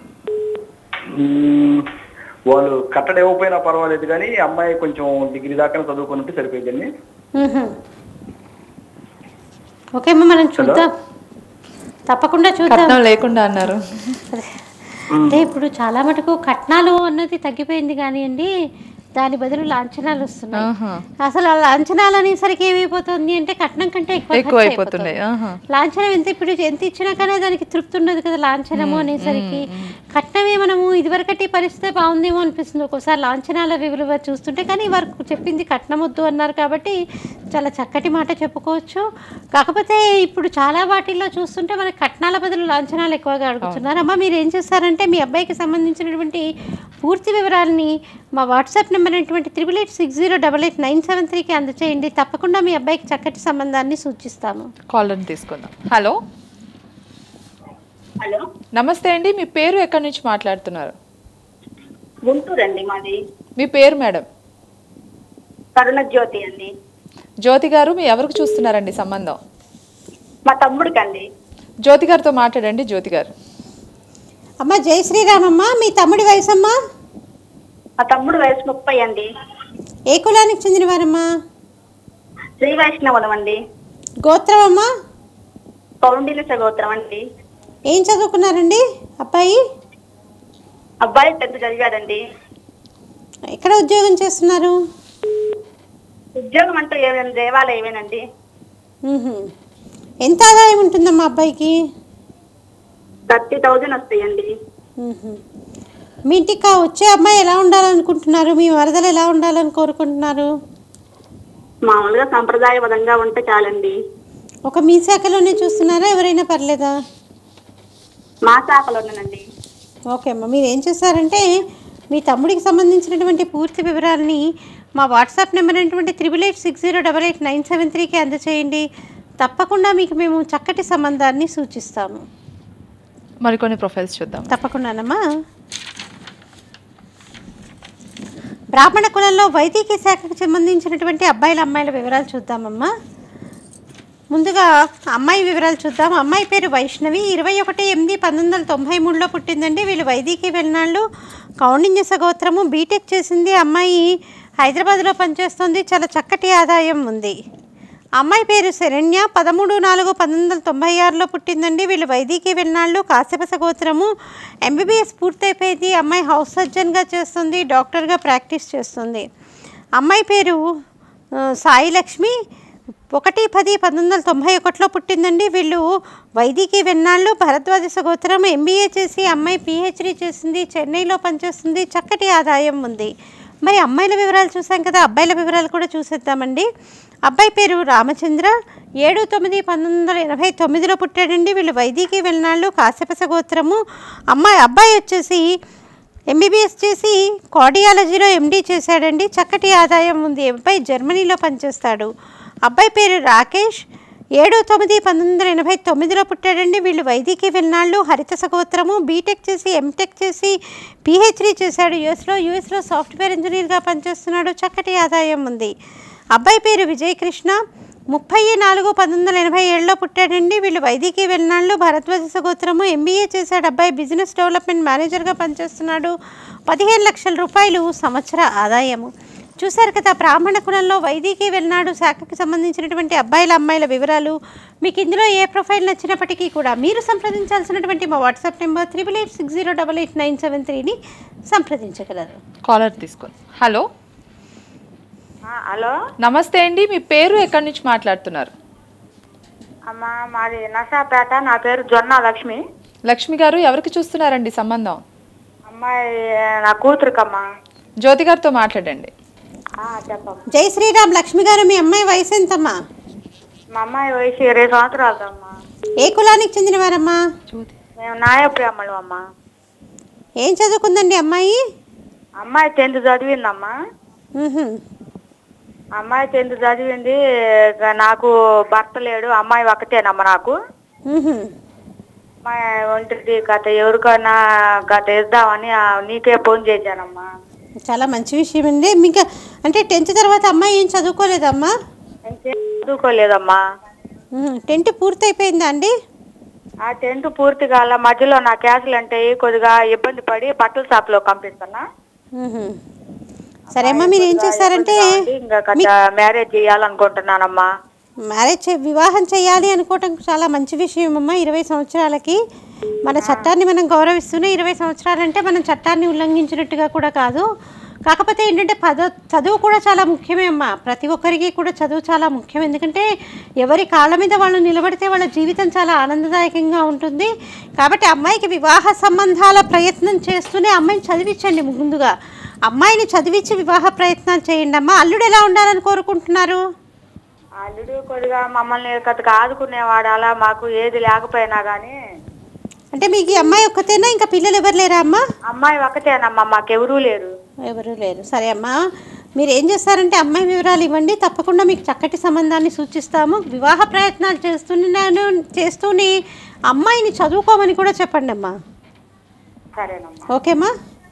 మ్మ్. వాళ్ళు కట్టడ ఇవ్వకపోయినా పర్వాలేదు కానీ అమ్మాయి కొంచెం డిగ్రీ దాకా చదువుకున్నట్టు సరిపోయిందండి ఉహుం. ఓకే అమ్మా మనం చూద్దాం తప్పకుండా చూద్దాం కట్నం లేకుండా అన్నారు అంటే ఇప్పుడు చాలా మటుకు కట్నాలు అన్నది తగ్గిపోయింది కానివ్వండి దాని బదులు లాంఛనాలు వస్తున్నాయి ఆహా. అసలు ఆ లాంఛనాలు అనేసరికి ఏమైపోతుంది అంటే కట్నం కంటే ఎక్కువ ఎక్కువ ఖర్చు అయిపోతున్నాయి ఆహా. లాంఛనం ఎంత ఇప్పుడు ఎంత ఇచ్చినా కానీ దానికి తృప్తి ఉండదు కదా లాంఛనము అనేసరికి కట్నమే మనము ఇదివరకటి పరిస్థితి బాగుందేమో అనిపిస్తుంది ఒక్కోసారి లాంఛనాల విలువ చూస్తుంటే కానీ వారు చెప్పింది కట్నం వద్దు అన్నారు కాబట్టి చాలా చక్కటి మాట చెప్పుకోవచ్చు కాకపోతే ఇప్పుడు చాలా వాటిల్లో చూస్తుంటే మనకి కట్నాల బదులు లాంఛనాలు ఎక్కువగా అడుగుతున్నారు అమ్మ మీరు ఏం చేస్తారంటే మీ అబ్బాయికి సంబంధించినటువంటి పూర్తి వివరాలని మా వాట్సాప్ నెంబర్ అయినటువంటి triple eight six zero double eight nine seven త్రీకి అందచేయండి తప్పకుండా మీ అబ్బాయికి చక్కటి సంబంధాన్ని సూచిస్తాము కాలర్ని తీసుకుందాం హలో హలో నమస్తే అండి మీ పేరు ఎక్కడి నుంచి మాట్లాడుతున్నారు గుంటూరు అండి మాది మీ పేరు మేడం కరుణ జ్యోతి అండి జ్యోతి గారు మీ ఎవరికి చూస్తున్నారండి సంబంధం మా తమ్ముడికి అండి జ్యోతి గారితో మాట్లాడండి జ్యోతి గారు అమ్మ జై శ్రీరామమ్మ మీ తమ్ముడి వయసమ్మా మా తమ్ముడు వయసు ముప్పై అండి ఏ కులానికి చెందినవారమ్మా శ్రీ వైష్ణవులం అండి గోత్రం అమ్మా పౌండిన సగోత్రం అండి ఏం చదువుకున్నారండి అబ్బాయి అబ్బాయి టెన్త్ చదివాడండి ఎక్కడ ఉద్యోగం చేస్తున్నారు ఉద్యోగం అంటూ ఏమైనా దేవాలయమేనండి మ్మ్హ. ఎంత ఆదాయం ఉంటుందమ్మా అబ్బాయికి థర్టీ థౌజండ్ వస్తాయండి మ్మ్హ. మీ ఇంటికి కా- వచ్చే అమ్మాయి ఎలా ఉండాలనుకుంటున్నారు మీ వరదలు ఎలా ఉండాలని కోరుకుంటున్నారు మామూలుగా సంప్రదాయబద్ధంగా ఉంటే చాలండి ఒక మీ శాఖలోనే చూస్తున్నారా ఎవరైనా పర్లేదా మా శాఖలోనేనండి ఓకే అమ్మ మీరు ఏం చేస్తారంటే మీ తమ్ముడికి సంబంధించినటువంటి పూర్తి వివరాలని మా వాట్సాప్ నెంబర్ అయినటువంటి triple eight six zero double eight nine seven త్రీకి అందచేయండి తప్పకుండా మీకు మేము చక్కటి సంబంధాన్ని సూచిస్తాము మరికొన్ని ప్రొఫైల్స్ చూద్దాం తప్పకుండానమ్మా బ్రాహ్మణ కులంలో వైదిక శాఖకు సంబంధించినటువంటి అబ్బాయిల అమ్మాయిల వివరాలు చూద్దామమ్మా ముందుగా అమ్మాయి వివరాలు చూద్దాం అమ్మాయి పేరు వైష్ణవి ఇరవై ఒకటి ఎనిమిది పంతొమ్మిది వందల తొంభై మూడులో పుట్టిందండి వీళ్ళు వైదికి వెళ్ళినాళ్ళు కౌండిన్య సగోత్రము బీటెక్ చేసింది అమ్మాయి హైదరాబాద్లో పనిచేస్తుంది చాలా చక్కటి ఆదాయం ఉంది అమ్మాయి పేరు శరణ్య పదమూడు నాలుగు పంతొమ్మిది వందల తొంభై ఆరులో పుట్టిందండి వీళ్ళు వైదికి వెళ్ళినాళ్ళు కాశ్యప గోత్రము ఎంబీబీఎస్ పూర్తయిపోయింది అమ్మాయి హౌస్ సర్జన్గా చేస్తుంది డాక్టర్గా ప్రాక్టీస్ చేస్తుంది అమ్మాయి పేరు ఆ, సాయి లక్ష్మి ఒకటి పది పంతొమ్మిది వందల తొంభై ఒకటిలో పుట్టిందండి వీళ్ళు వైదికి వెన్నాళ్ళు భరద్వాజ సగోత్రం ఎంబీఏ చేసి అమ్మాయి పిహెచ్డీ చేసింది చెన్నైలో పనిచేస్తుంది చక్కటి ఆదాయం ఉంది మరి అమ్మాయిల వివరాలు చూసాం కదా అబ్బాయిల వివరాలు కూడా చూసేద్దామండి అబ్బాయి పేరు రామచంద్ర ఏడు తొమ్మిది పంతొమ్మిది వందల ఎనభై తొమ్మిదిలో పుట్టాడండి వీళ్ళు వైదికి వెళ్ళినాళ్ళు కాశ్యపస గోత్రము అమ్మాయి అబ్బాయి వచ్చేసి ఎంబీబీఎస్ చేసి కార్డియాలజీలో ఎండీ చేశాడండి చక్కటి ఆదాయం ఉంది అబ్బాయి జర్మనీలో పనిచేస్తాడు అబ్బాయి పేరు రాకేష్ ఏడు తొమ్మిది పంతొమ్మిది వందల ఎనభై తొమ్మిదిలో పుట్టాడండి వీళ్ళు వైదికి వెళ్ళినాళ్ళు హరిత సగోత్రము బీటెక్ చేసి ఎంటెక్ చేసి పిహెచ్డీ చేశాడు యుఎస్లో యుఎస్లో సాఫ్ట్వేర్ ఇంజనీర్గా పనిచేస్తున్నాడు చక్కటి ఆదాయం ఉంది అబ్బాయి పేరు విజయ్ కృష్ణ ముప్పై నాలుగు పంతొమ్మిది వందల ఎనభై ఏడులో పుట్టాడండి వీళ్ళు వైదికి వెళ్ళినాళ్ళు భరద్వాజ సగోత్రము ఎంబీఏ చేశాడు అబ్బాయి బిజినెస్ డెవలప్మెంట్ మేనేజర్గా పనిచేస్తున్నాడు పదిహేను లక్షల రూపాయలు సంవత్సర ఆదాయము చూశారు కదా బ్రాహ్మణ కులంలో వైదికి వెళ్ళినాడు శాఖకి సంబంధించినటువంటి అబ్బాయిల అమ్మాయిల వివరాలు మీకు ఇందులో ఏ ప్రొఫైల్ నచ్చినప్పటికీ కూడా మీరు సంప్రదించాల్సినటువంటి మా WhatsApp number triple eight six zero double eight nine seven త్రీని సంప్రదించగలరు కాలర్ తీసుకొని హలో హలో నమస్తే అండి మీ పేరు ఎక్కడి నుంచి మాట్లాడుతున్నారు అమ్మా మాది నర్సాపేట నా పేరు జొన్న లక్ష్మి లక్ష్మి గారు ఎవరికి చూస్తున్నారండి సంబంధం అమ్మాయి నా కూతురుకమ్మా జ్యోతి గారితో మాట్లాడండి చెప్పమ్మా జై శ్రీరామ్ లక్ష్మి గారు మీ అమ్మాయి వయసు ఎంతమ్మా మా అమ్మాయి వయసు ఇరవై సంవత్సరాలు అమ్మా ఏ కులానికి చెందినవారమ్మా మేము నాయప్రేమలు అమ్మా ఏం చదువుకుందండి అమ్మాయి అమ్మాయి టెన్త్ చదివిందమ్మా మ్హూ. అమ్మాయి టెన్త్ చదివింది ఇక నాకు భర్త లేడు అమ్మాయి ఒకటేనమ్మా నాకు మ్హూ. అమ్మాయి ఒంటిది గత ఎవరికైనా గత ఇద్దామని ఆ, నీకే ఫోన్ చేశానమ్మా చాలా మంచి విషయం అండి మీకు అంటే టెన్త్ తర్వాత అమ్మాయి ఏం చదువుకోలేదమ్మా ఇంకేం చదువుకోలేదమ్మా మ్హూ. టెన్త్ పూర్తయిపోయిందా అండి ఆ టెన్త్ పూర్తి కాల మధ్యలో నా క్యాసులు అంటే కొద్దిగా ఇబ్బంది పడి బట్టల షాప్ లో పంపిస్తున్నా మ్హూ. సరే అమ్మా మీరు ఏం చేస్తారంటే ఇంకా గత మ్యారేజ్ చేయాలనుకుంటున్నానమ్మా మ్యారేజ్ చే- వివాహం చేయాలి అనుకోవటం చాలా మంచి విషయం అమ్మా ఇరవై సంవత్సరాలకి మన చట్టాన్ని మనం గౌరవిస్తూనే ఇరవై సంవత్సరాలంటే మనం చట్టాన్ని ఉల్లంఘించినట్టుగా కూడా కాదు కాకపోతే ఏంటంటే పద చదువు కూడా చాలా ముఖ్యమే అమ్మా ప్రతి ఒక్కరికి కూడా చదువు చాలా ముఖ్యం ఎందుకంటే ఎవరి కాళ్ళ మీద వాళ్ళు నిలబడితే వాళ్ళ జీవితం చాలా ఆనందదాయకంగా ఉంటుంది కాబట్టి అమ్మాయికి వివాహ సంబంధాల ప్రయత్నం చేస్తూనే అమ్మాయిని చదివించండి ముందుగా అమ్మాయిని చదివించి వివాహ ప్రయత్నాలు చేయండి అమ్మా అల్లుడు ఎలా ఉండాలని కోరుకుంటున్నారు అల్లుడు కొద్దిగా మమ్మల్ని కథకు ఆదుకునేవాడు అలా మాకు ఏది లేకపోయినా కానీ అంటే మీకు ఈ అమ్మాయి ఒక్కతేనా ఇంకా పిల్లలు ఎవరు లేరా అమ్మా అమ్మాయి ఒకటేనమ్మా మాకెవరూ లేరు ఎవరు లేరు సరే అమ్మా మీరు ఏం చేస్తారంటే అమ్మాయి వివరాలు ఇవ్వండి తప్పకుండా మీకు చక్కటి సంబంధాన్ని సూచిస్తాము వివాహ ప్రయత్నాలు చేస్తున్నాను చేస్తూనే అమ్మాయిని చదువుకోమని కూడా చెప్పండి అమ్మా సరేనమ్మా ఓకేమ్మా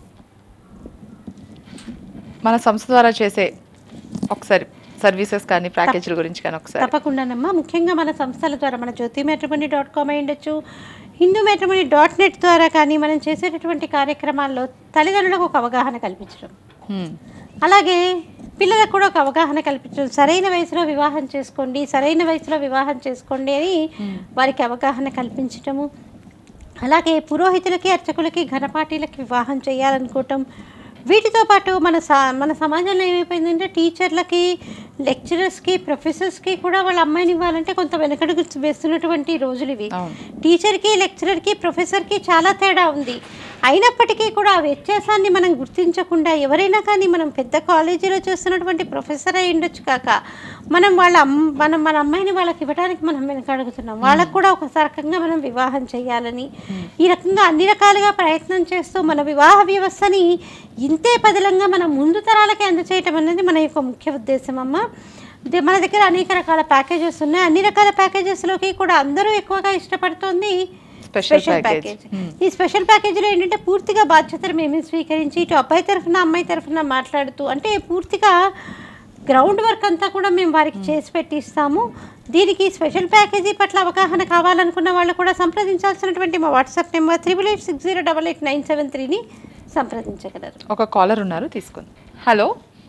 మన సంస్థ ద్వారా చేసే ఒకసారి సర్వీసెస్ కానీ ప్యాకేజీల గురించి కానీ ఒకసారి తప్పకుండానమ్మా ముఖ్యంగా మన సంస్థల ద్వారా మన జ్యోతి మ్యాట్రిమనీ డాట్ కామ్ అయి ఉండొచ్చు హిందూ మ్యాట్రిమనీ డాట్ నెట్ ద్వారా కానీ మనం చేసేటటువంటి కార్యక్రమాల్లో తల్లిదండ్రులకు ఒక అవగాహన కల్పించడం హ్మ్. అలాగే పిల్లలకు కూడా ఒక అవగాహన కల్పించడం సరైన వయసులో వివాహం చేసుకోండి సరైన వయసులో వివాహం చేసుకోండి అని వారికి అవగాహన కల్పించటము అలాగే పురోహితులకి అర్చకులకి ఘనపాటీలకి వివాహం చేయాలనుకోవటం వీటితో పాటు మన సా మన సమాజంలో ఏమైపోయిందంటే టీచర్లకి లెక్చరర్స్కి ప్రొఫెసర్స్కి కూడా వాళ్ళ అమ్మాయిని ఇవ్వాలంటే కొంత వెనకడుగు వేస్తున్నటువంటి రోజులు ఇవి అవును. టీచర్కి లెక్చరర్కి ప్రొఫెసర్కి చాలా తేడా ఉంది అయినప్పటికీ కూడా ఆ వ్యత్యాసాన్ని మనం గుర్తించకుండా ఎవరైనా కానీ మనం పెద్ద కాలేజీలో చేస్తున్నటువంటి ప్రొఫెసర్ అయి ఉండొచ్చు కాక మనం వాళ్ళ అమ్ మనం మన అమ్మాయిని వాళ్ళకి ఇవ్వడానికి మనం వెనకడుగుతున్నాం వాళ్ళకు కూడా ఒక రకంగా మనం వివాహం చేయాలని ఈ రకంగా అన్ని రకాలుగా ప్రయత్నం చేస్తూ మన వివాహ వ్యవస్థని ఇంతే పదిలంగా మనం ముందు తరాలకి అందచేయటం అనేది మన యొక్క ముఖ్య ఉద్దేశం అమ్మ ది- మన దగ్గర అనేక రకాల ప్యాకేజెస్ ఉన్నాయి అన్ని రకాల ప్యాకేజెస్లోకి కూడా అందరూ ఎక్కువగా ఇష్టపడుతోంది స్పెషల్ ప్యాకేజ్ ఈ స్పెషల్ ప్యాకేజీలో ఏంటంటే పూర్తిగా బాధ్యతలు మేమే స్వీకరించి ఇటు అబ్బాయి తరఫున అమ్మాయి తరఫున మాట్లాడుతూ అంటే పూర్తిగా గ్రౌండ్ వర్క్ అంతా కూడా మేము వారికి చేసి పెట్టిస్తాము దీనికి స్పెషల్ ప్యాకేజీ పట్ల అవగాహన కావాలనుకున్న వాళ్ళు కూడా సంప్రదించాల్సినటువంటి మా WhatsApp number triple eight six zero double eight nine seven త్రీని సంప్రదించగలరు ఒక కాలర్ ఉన్నారు తీసుకుంది హలో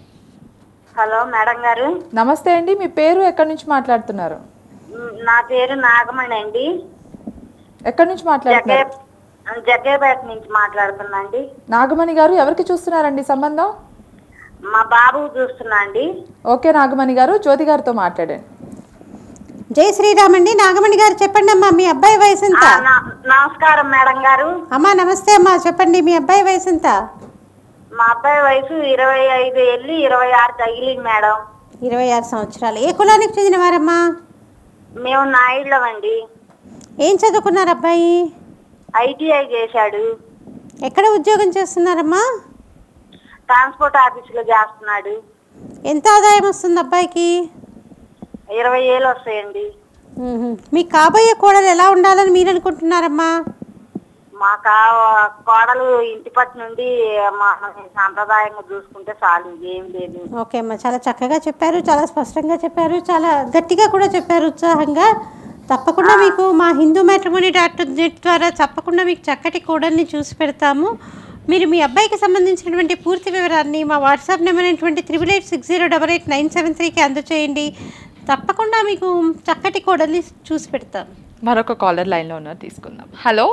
హలో మేడం గారు నమస్తే అండి మీ పేరు ఎక్కడి నుంచి మాట్లాడుతున్నారు మ్, నా పేరు నాగమణి అండి ఎక్కడి నుంచి జగే మాట్లాడుతున్నారు జగ్గేపేట నుంచి మాట్లాడుతున్నా అండి నాగమణి గారు ఎవరికి చూస్తున్నారండి సంబంధం మా బాబు చూస్తున్నా అండి ఓకే నాగమణి గారు జ్యోతి గారితో మాట్లాడండి జై శ్రీరామ్ అండి నాగమణి గారు చెప్పండి అమ్మా మీ అబ్బాయి వయసు ఎంత ఆ, నా- నమస్కారం మేడం గారు అమ్మా నమస్తే అమ్మా చెప్పండి మీ అబ్బాయి వయసు ఎంత మా అబ్బాయి వయసు ఇరవై ఐదు వెళ్ళి ఇరవై ఆరు తగిలింది మేడం ఇరవై ఆరు సంవత్సరాలు ఏ కులానికి చెందినవారమ్మా మేము నాయుళ్ళం అండి ఏం చదువుకున్నారు అబ్బాయి ఐటీఐ చేశాడు ఎక్కడ ఉద్యోగం చేస్తున్నారమ్మా ట్రాన్స్పోర్ట్ ఆఫీసులో చేస్తున్నాడు ఎంత ఆదాయం వస్తుంది అబ్బాయికి ఇరవై ఏళ్ళు వస్తాయండి మ్మ్హ. మీ కాబోయే కోడలు ఎలా ఉండాలని మీరు అనుకుంటున్నారమ్మా మా కా కోడలు ఇంటి పట్టు నుండి మా సాంప్రదాయంగా చూసుకుంటే చాలు ఏం లేదు ఓకే అమ్మా చాలా చక్కగా చెప్పారు చాలా స్పష్టంగా చెప్పారు చాలా గట్టిగా కూడా చెప్పారు ఉత్సాహంగా తప్పకుండా మీకు మా హిందూ మ్యాట్రిమోనీ డాట్ నెట్ ద్వారా తప్పకుండా మీకు చక్కటి కోడల్ని చూసి పెడతాము మీరు మీ అబ్బాయికి సంబంధించినటువంటి పూర్తి వివరాన్ని మా వాట్సాప్ నెంబర్ అయినటువంటి triple eight six zero double eight nine seven త్రీకి అందచేయండి తప్పకుండా మీకు చక్కటి కోడల్ని చూసి పెడతాం మరొక కాలర్ లైన్లో ఉన్నారు తీసుకుందాం హలో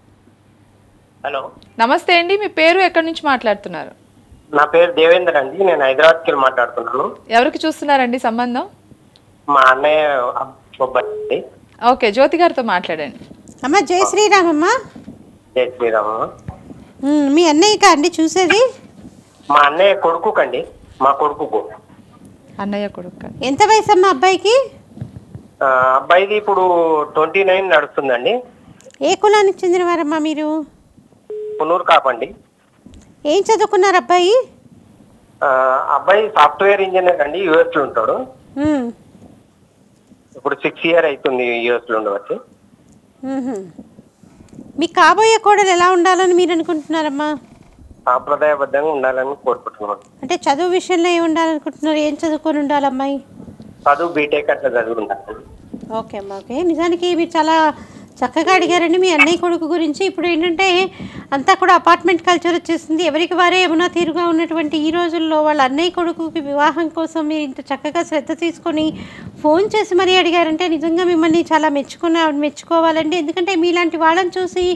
హలో నమస్తే అండి మీ పేరు ఎక్కడి నుంచి మాట్లాడుతున్నారు నా పేరు దేవేందర్ అండి నేను హైదరాబాద్కి వెళ్ళి మాట్లాడుతున్నాను ఎవరికి చూస్తున్నారండి సంబంధం మా అన్నయ్య అబ్బాయి అండి ఓకే జ్యోతి గారితో మాట్లాడండి అమ్మ జై శ్రీరామ్ అమ్మ జై శ్రీరామ మ్, మీ అన్నయ్యకా అండి చూసేది మా అన్నయ్య కొడుకుకండి మా కొడుకుకు అన్నయ్య కొడుకు ఎంత వయసు అమ్మ అబ్బాయికి ఆ, అబ్బాయిది ఇప్పుడు ట్వంటీ నైన్ నడుస్తుందండి ఏ కులానికి చెందినవారమ్మా మీరు పునూరు కాపండి ఏం చదువుకున్నారు అబ్బాయి ఆ, అబ్బాయి సాఫ్ట్వేర్ ఇంజనీర్ అండి యుఎస్ లో ఉంటాడు మ్, ఇప్పుడు సిక్స్ ఇయర్ అవుతుంది యుఎస్ లో ఉండవచ్చు మ్హూ. మీ కాబోయే కోడలు ఎలా ఉండాలని మీరు అనుకుంటున్నారమ్మా సాంప్రదాయబద్ధంగా ఉండాలని కోరుకుంటున్నాను అంటే చదువు విషయంలో ఏం ఉండాలనుకుంటున్నారు ఏం చదువుకొని ఉండాలి అమ్మాయి చదువు బీటెక్ అట్లా చదువు ఉండాలి ఓకే అమ్మా ఓకే నిజానికి మీరు చాలా చక్కగా అడిగారండి మీ అన్నయ్య కొడుకు గురించి ఇప్పుడు ఏంటంటే అంతా కూడా అపార్ట్మెంట్ కల్చర్ వచ్చేసింది ఎవరికి వారే ఏమైనా తీరుగా ఉన్నటువంటి ఈ రోజుల్లో వాళ్ళ అన్నయ్య కొడుకుకి వివాహం కోసం మీరు ఇంత చక్కగా శ్రద్ధ తీసుకొని ఫోన్ చేసి మరీ అడిగారంటే నిజంగా మిమ్మల్ని చాలా మెచ్చుకున్న మెచ్చుకోవాలండి ఎందుకంటే మీలాంటి వాళ్ళని చూసి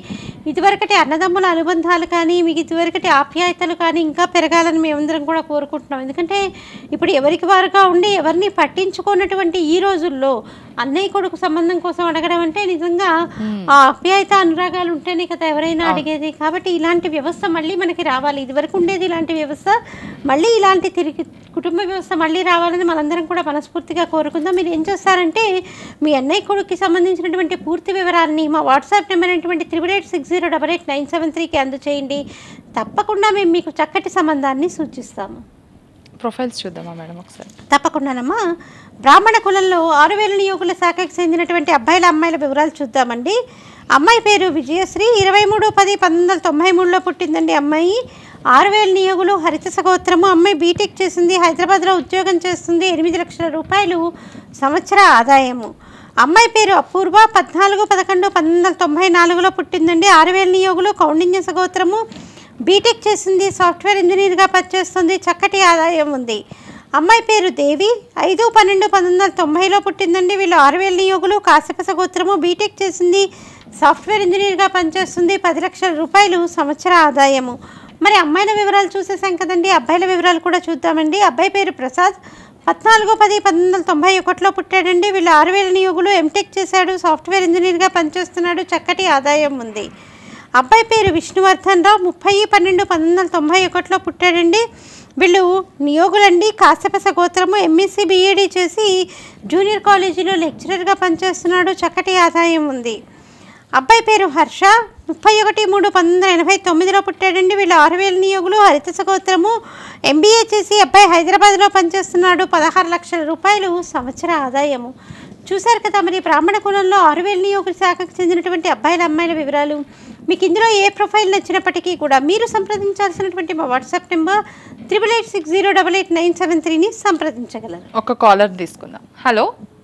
ఇదివరకటి అన్నదమ్ముల అనుబంధాలు కానీ మీకు ఇదివరకటి ఆప్యాయతలు కానీ ఇంకా పెరగాలని మేమందరం కూడా కోరుకుంటున్నాం ఎందుకంటే ఇప్పుడు ఎవరికి వారుగా ఉండి ఎవరిని పట్టించుకున్నటువంటి ఈ రోజుల్లో అన్నయ్య కొడుకు సంబంధం కోసం అడగడం అంటే నిజంగా ఆ ఆప్యాయత అనురాగాలు ఉంటేనే కదా ఎవరైనా అడిగేది కాబట్టి ఇలాంటి వ్యవస్థ మళ్ళీ మనకి రావాలి ఇదివరకు ఉండేది ఇలాంటి వ్యవస్థ మళ్ళీ ఇలాంటి తిరిగి కుటుంబ వ్యవస్థ మళ్ళీ రావాలని మనందరం కూడా మనస్ఫూర్తిగా కోరుకుందాం మీరు ఏం చేస్తారంటే మీ అన్నయ్య కొడుకుకి సంబంధించినటువంటి పూర్తి వివరాలని మా వాట్సాప్ నెంబర్ అయినటువంటి triple eight six zero double eight nine seven త్రీకి అందచేయండి తప్పకుండా మేము మీకు చక్కటి సంబంధాన్ని సూచిస్తాము ప్రొఫైల్స్ చూద్దామా మేడం ఒకసారి తప్పకుండానమ్మా బ్రాహ్మణ కులంలో ఆరు వేల నియోగుల శాఖకు చెందినటువంటి అబ్బాయిల అమ్మాయిల వివరాలు చూద్దామండి అమ్మాయి పేరు విజయశ్రీ ఇరవై మూడు పది పంతొమ్మిది వందల తొంభై మూడులో పుట్టిందండి అమ్మాయి ఆరు వేల నియోగులు హరిత సగోత్రము అమ్మాయి బీటెక్ చేసింది హైదరాబాద్లో ఉద్యోగం చేస్తుంది ఎనిమిది లక్షల రూపాయలు సంవత్సర ఆదాయము అమ్మాయి పేరు అపూర్వ పద్నాలుగు పదకొండు పంతొమ్మిది వందల తొంభై నాలుగులో పుట్టిందండి ఆరు వేల నియోగులు కౌండిన్య సగోత్రము బీటెక్ చేసింది సాఫ్ట్వేర్ ఇంజనీర్గా పనిచేస్తుంది చక్కటి ఆదాయం ఉంది అమ్మాయి పేరు దేవి ఐదు పన్నెండు పంతొమ్మిది వందల తొంభైలో పుట్టిందండి వీళ్ళు ఆరు వేల నియోగులు కాశ్యప గోత్రము బీటెక్ చేసింది సాఫ్ట్వేర్ ఇంజనీర్గా పనిచేస్తుంది పది లక్షల రూపాయలు సంవత్సర ఆదాయము మరి అమ్మాయిల వివరాలు చూసేసాం కదండి అబ్బాయిల వివరాలు కూడా చూద్దామండి అబ్బాయి పేరు ప్రసాద్ పద్నాలుగు పది పంతొమ్మిది వందల తొంభై ఒకటిలో పుట్టాడండి వీళ్ళు ఆరు వేల నియోగులు ఎంటెక్ చేశాడు సాఫ్ట్వేర్ ఇంజనీర్గా పనిచేస్తున్నాడు చక్కటి ఆదాయం ఉంది అబ్బాయి పేరు విష్ణువర్ధన్ రావు ముప్పై పన్నెండు పంతొమ్మిది వందల తొంభై ఒకటిలో పుట్టాడండి వీళ్ళు నియోగులండి కాశ్యపస గోత్రము ఎంఎస్సి బీఈడి చేసి జూనియర్ కాలేజీలో లెక్చరర్గా పనిచేస్తున్నాడు చక్కటి ఆదాయం ఉంది అబ్బాయి పేరు హర్ష ముప్పై ఒకటి మూడు పంతొమ్మిది వందల ఎనభై తొమ్మిదిలో పుట్టాడండి వీళ్ళు ఆరు వేల నియోగులు హరిత సగోత్రము ఎంబీఏ చేసి అబ్బాయి హైదరాబాద్లో పనిచేస్తున్నాడు పదహారు లక్షల రూపాయలు సంవత్సర ఆదాయము చూశారు కదా మరి బ్రాహ్మణ కులంలో ఆరు వేల నియోగుల శాఖకు చెందినటువంటి అబ్బాయిల అమ్మాయిల వివరాలు మీకు ఇందులో ఏ ప్రొఫైల్ నచ్చినప్పటికీ కూడా మీరు సంప్రదించాల్సినటువంటి మా WhatsApp number triple eight six zero double eight nine seven త్రీని సంప్రదించగలరు ఒక కాలర్ తీసుకుందాం హలో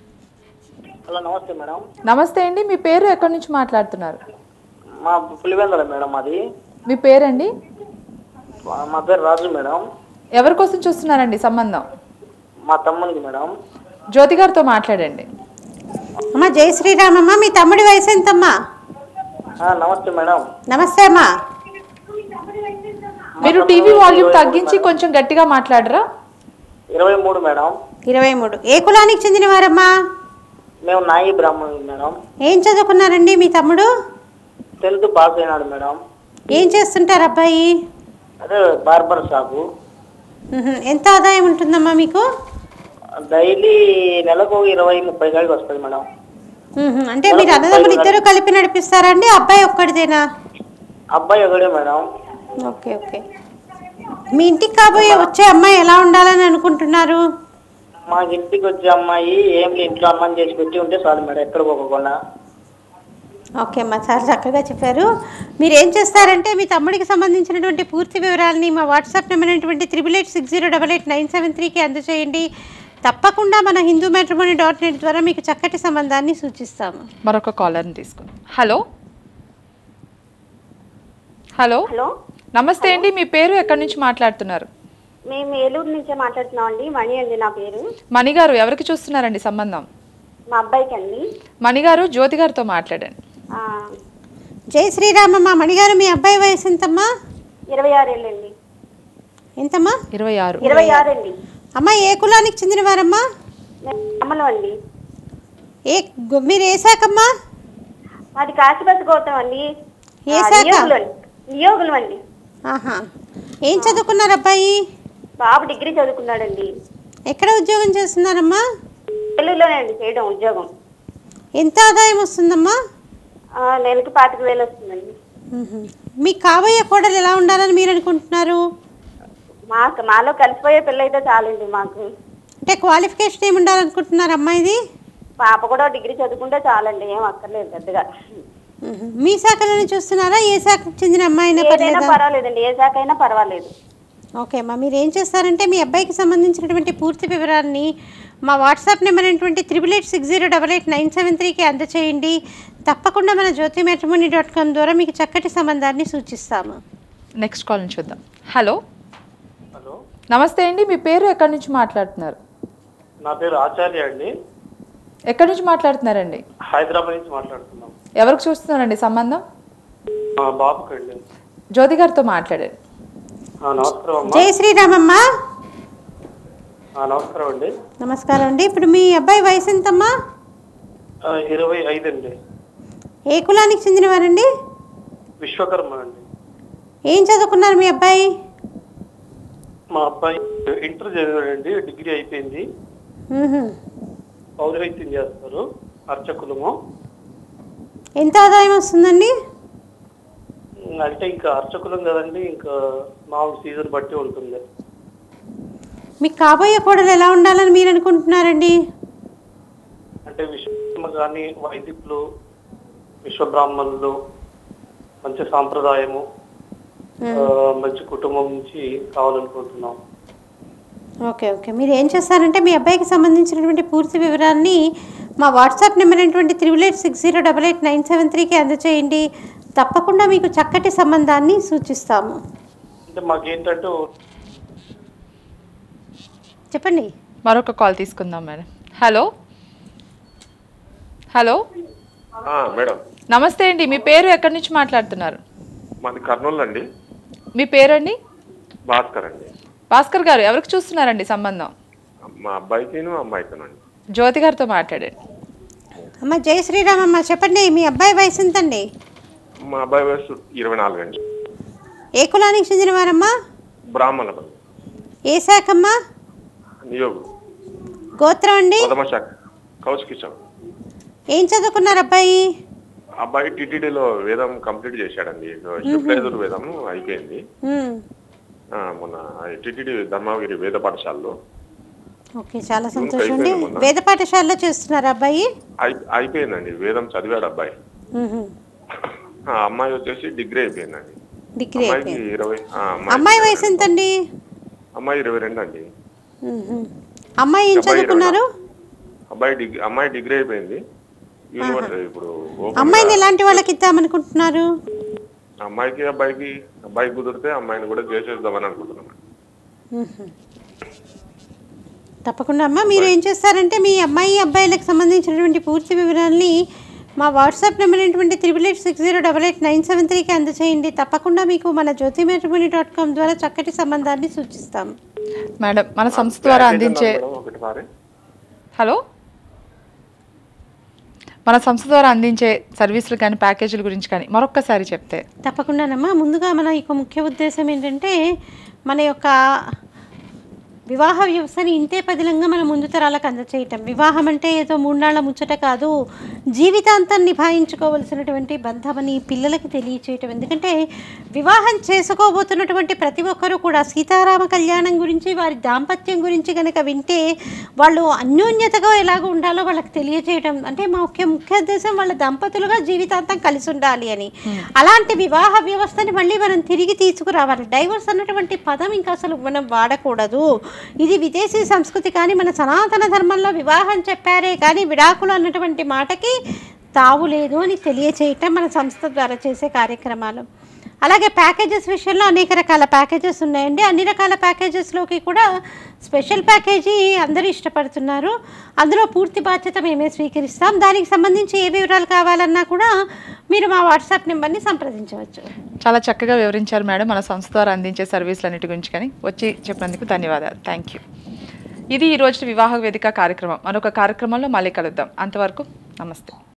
హలో నమస్తే మేడం నమస్తే అండి మీ పేరు ఎక్కడి నుంచి మాట్లాడుతున్నారు మా పులివెందల మేడం మాది మీ పేరండి మా- మా పేరు రాజు మేడం ఎవరి కోసం చూస్తున్నారండి సంబంధం మా తమ్మునికి మేడం జ్యోతి గారితో మాట్లాడండి అమ్మ జై శ్రీరామమ్మ మీ తమ్ముడి వయసు ఎంతమ్మా ఆ, నమస్తే మేడం నమస్తే అమ్మా మీరు టీవీ వాల్యూమ్ తగ్గించి కొంచెం గట్టిగా మాట్లాడరా ఇరవై మూడు మేడం ఇరవై మూడు ఏ కులానికి చెందినవారమ్మా మేము నాయి బ్రాహ్మణులు మేడం ఏం చదువుకున్నారండి మీ తమ్ముడు టెన్త్ పాస్ అయినాడు మేడం ఏం చేస్తుంటారు అబ్బాయి అదే బార్బర్ షాపు ఉహుం. ఎంత ఆదాయం ఉంటుందమ్మా మీకు డైలీ నెలకు ఇరవై ముప్పై కాడికి వస్తుంది మేడం ఉహుం. అంటే మీరు అన్నదమ్ములు ఇద్దరు కలిపి నడిపిస్తారండి అబ్బాయి ఒక్కడిదేనా అబ్బాయి ఒకడే మేడం ఓకే ఓకే మీ ఇంటికి కాబోయే వచ్చే అమ్మాయి ఎలా ఉండాలని అనుకుంటున్నారు మా ఇంటికి వచ్చే అమ్మాయి ఏం లే ఇంట్లో అన్నం చేసి పెట్టి ఉంటే చాలు మేడం ఎక్కడ పోకుండా ఓకే అమ్మా చాలా చక్కగా చెప్పారు మీరు ఏం చేస్తారంటే మీ తమ్ముడికి సంబంధించినటువంటి పూర్తి వివరాలని మా వాట్సాప్ నెంబర్ అయినటువంటి triple eight six zero double eight nine seven త్రీకి అందజేయండి తప్పకుండా మన హిందూ మ్యాట్రిమోనీ డాట్ నెట్ ద్వారా మీకు చక్కటి సంబంధాన్ని సూచిస్తాము మరొక కాలర్ని తీసుకుందాం హలో హలో హలో నమస్తే అండి మీ పేరు ఎక్కడి నుంచి మాట్లాడుతున్నారు మేము ఏలూరు నుంచే మాట్లాడుతున్నాం అండి మణి అండి నా పేరు మణి గారు ఎవరికి చూస్తున్నారండి సంబంధం మా అబ్బాయికి అండి మణి గారు జ్యోతి గారితో మాట్లాడండి ఆ, జై శ్రీరామమ్మ మణిగారు మీ అబ్బాయి వయసు ఎంతమ్మా ఇరవై ఆరు ఏళ్ళండి ఎంతమ్మా ఇరవై ఆరు ఇరవై ఆరు అండి అమ్మ ఏ కులానికి చెందినవారమ్మా అమలం అండి ఏ గు- మీరు ఏ శాఖమ్మా మాది కాశీపతి గౌతమ్ అండి ఏ ఆ, శాఖ? నియోగులు అండి నియోగులు అండి ఆహా ఏం చదువుకున్నారు అబ్బాయి బాబు డిగ్రీ చదువుకున్నాడండి ఎక్కడ ఉద్యోగం చేస్తున్నారమ్మా నెల్లూరులోనే అండి చేయడం ఉద్యోగం ఎంత ఆదాయం వస్తుందమ్మా ఆ, నెలకి పాతిక వేలు వస్తుందండి మ్మ్. మీకు కాబోయే కోడలు ఎలా ఉండాలని మీరు అనుకుంటున్నారు మాకు మాలో కలిసిపోయే పిల్ల అయితే చాలండి మాకు అంటే క్వాలిఫికేషన్ ఏమి ఉండాలనుకుంటున్నారు అమ్మాయిది పాప కూడా డిగ్రీ చదువుకుంటే చాలండి ఏం అక్కర్లేదు పెద్దగా మ్మ్. మీ శాఖలోనే చూస్తున్నారా ఏ శాఖకు చెందిన అమ్మాయినా ఏదైనా పర్లేదా పర్వాలేదండి ఏ శాఖ అయినా పర్వాలేదు ఓకే అమ్మా మీరు ఏం చేస్తారంటే మీ అబ్బాయికి సంబంధించినటువంటి పూర్తి వివరాన్ని మా వాట్సాప్ నెంబర్ అయినటువంటి triple eight six zero double eight nine seven త్రీకి అందచేయండి తప్పకుండా మన జ్యోతి మ్యాట్రిమోనీ డాట్ కామ్ ద్వారా మీకు చక్కటి సంబంధాన్ని సూచిస్తాము నెక్స్ట్ కాల్ చూద్దాం హలో హలో నమస్తే అండి మీ పేరు ఎక్కడి నుంచి మాట్లాడుతున్నారు నా పేరు ఆచార్య అండి ఎక్కడి నుంచి మాట్లాడుతున్నారండి హైదరాబాద్ నుంచి మాట్లాడుతున్నాం ఎవరికి చూస్తున్నారండి సంబంధం మా బాబుకండి జ్యోతి గారితో మాట్లాడారు ఆ, నమస్కారం అమ్మా జై శ్రీరామమ్మ ఆ, నమస్కారం అండి నమస్కారం అండి ఇప్పుడు మీ అబ్బాయి వయసు ఎంతమ్మా ఆ, ఇరవై ఐదు అండి ఏ కులానికి చెందినవారండి విశ్వకర్మ అండి ఏం చదువుకున్నారు మీ అబ్బాయి మా అబ్బాయి ఇంటర్ చదివాడండి డిగ్రీ అయిపోయింది మ్మ్హ. పౌరహిత్యం చేస్తారు అర్చకులము ఎంత ఆదాయం వస్తుందండి అంటే ఇంకా అర్చకులం కదండి ఇంకా మామూలు సీజన్ బట్టి ఉంటుంది మీకు కాబోయే కోడలు ఎలా ఉండాలని మీరు అనుకుంటున్నారండి అంటే విశ్వకర్మ కానీ వైదికులు విశ్వబ్రాహ్మణులు మంచి సాంప్రదాయము ఆ, మంచి కుటుంబం నుంచి కావాలనుకుంటున్నాం ఓకే ఓకే మీరు ఏం చేస్తారంటే మీ అబ్బాయికి సంబంధించినటువంటి పూర్తి వివరాన్ని మా వాట్సాప్ నెంబర్ అయినటువంటి triple eight six zero double eight nine seven త్రీకి అందచేయండి తప్పకుండా మీకు చక్కటి సంబంధాన్ని సూచిస్తాము అంటే మాకేంటంటే చెప్పండి మరొక కాల్ తీసుకుందాం మేడం హలో హలో మేడం నమస్తే అండి మీ పేరు ఎక్కడి నుంచి మాట్లాడుతున్నారు మాది కర్నూలు అండి మీ పేరండి భాస్కర్ అండి భాస్కర్ గారు ఎవరికి చూస్తున్నారండి సంబంధం మా అబ్బాయికిను అమ్మాయికిను అండి జ్యోతి గారితో మాట్లాడండి అమ్మ జై శ్రీరామమ్మ చెప్పండి మీ అబ్బాయి వయసు ఎంతండి మా అబ్బాయి వయసు ఇరవై నాలుగు అండి ఏ కులానికి చెందినవారమ్మా బ్రాహ్మణ ఏ శాఖమ్మా నియోగు గోత్రం అండి ప్రథమ శాఖ కౌశ్ కిషోర్ ఏం చదువుకున్నారు అబ్బాయి అబ్బాయి టీటీడీలో వేదం కంప్లీట్ చేశాడండి శుక్లయదుర్ వేదం అయిపోయింది మ్మ్. ఆ, మొన్న టీటీడీ ధర్మగిరి వేద పాఠశాలలో ఓకే చాలా జూన్కి సంతోషం అండి అయిపోయింది మొన్న. వేద పాఠశాలలో చేస్తున్నారు అబ్బాయి అయి అయిపోయిందండి వేదం చదివాడు అబ్బాయి మ్మ్. ఆ, అమ్మాయి వచ్చేసి డిగ్రీ అయిపోయిందండి డిగ్రీ అమ్మాయికి అయిపోయింది ఇరవై ఆ, అమ్మాయి వయసు ఎంతండి అమ్మాయి ఇరవై రెండు అండి మ్మ్. అమ్మాయి ఏం అబ్బాయి ఇరవై చదువుకున్నారు అబ్బాయి డిగ్రీ అమ్మాయి డిగ్రీ అయిపోయింది యూనివర్సిటీ ఇప్పుడు ఓపెన్ అమ్మాయిని ఎలాంటి వాళ్ళకి ఇద్దామనుకుంటున్నారు అమ్మాయికి అబ్బాయికి అబ్బాయి కుదిరితే అమ్మాయిని కూడా చేసేద్దామని అనుకుంటున్నాం మ్మ్. తప్పకుండా అమ్మ మీరు ఏం చేస్తారంటే మీ అమ్మాయి అబ్బాయిలకు సంబంధించినటువంటి పూర్తి వివరాల్ని మా వాట్సాప్ నెంబర్ అయినటువంటి triple eight six zero double eight nine seven త్రీకి అందచేయండి తప్పకుండా మీకు మన జ్యోతి మ్యాట్రిమోనీ డాట్ కామ్ ద్వారా చక్కటి సంబంధాన్ని సూచిస్తాం మేడం మన సంస్థ ద్వారా అందించే ఒకటి సారి హలో మన సంస్థ ద్వారా అందించే సర్వీసులు కానీ ప్యాకేజీల గురించి కానీ మరొక్కసారి చెప్తే తప్పకుండానమ్మా ముందుగా మన యొక్క ముఖ్య ఉద్దేశం ఏంటంటే మన యొక్క వివాహ వ్యవస్థని ఇంతే పదిలంగా మన ముందు తరాలకు అందచేయటం వివాహం అంటే ఏదో మూడునాళ్ళ ముచ్చట కాదు జీవితాంతం నిభాయించుకోవలసినటువంటి బంధమని పిల్లలకి తెలియచేయటం ఎందుకంటే వివాహం చేసుకోబోతున్నటువంటి ప్రతి ఒక్కరూ కూడా సీతారామ కళ్యాణం గురించి వారి దాంపత్యం గురించి కనుక వింటే వాళ్ళు అన్యోన్యతగా ఎలాగ ఉండాలో వాళ్ళకి తెలియజేయడం అంటే మా ముఖ్య ముఖ్య ఉద్దేశం వాళ్ళ దంపతులుగా జీవితాంతం కలిసి ఉండాలి అని అలాంటి వివాహ వ్యవస్థని మళ్ళీ మనం తిరిగి తీసుకురావాలి డైవర్స్ అన్నటువంటి పదం ఇంకా అసలు మనం వాడకూడదు ఇది విదేశీ సంస్కృతి కానీ మన సనాతన ధర్మంలో వివాహం చెప్పారే కానీ విడాకులు అన్నటువంటి మాటకి తావు లేదు అని తెలియచేయటం మన సంస్థ ద్వారా చేసే కార్యక్రమాలు అలాగే ప్యాకేజెస్ విషయంలో అనేక రకాల ప్యాకేజెస్ ఉన్నాయండి అన్ని రకాల ప్యాకేజెస్లోకి కూడా స్పెషల్ ప్యాకేజీ అందరూ ఇష్టపడుతున్నారు అందులో పూర్తి బాధ్యత మేమే స్వీకరిస్తాం దానికి సంబంధించి ఏ వివరాలు కావాలన్నా కూడా మీరు మా వాట్సాప్ నెంబర్ని సంప్రదించవచ్చు చాలా చక్కగా వివరించారు మేడం మన సంస్థ ద్వారా అందించే సర్వీసులన్నిటి గురించి కానీ వచ్చి చెప్పినందుకు ధన్యవాదాలు థ్యాంక్ యూ ఇది ఈ రోజు వివాహ వేదిక కార్యక్రమం మరొక కార్యక్రమంలో మళ్ళీ కలుద్దాం అంతవరకు నమస్తే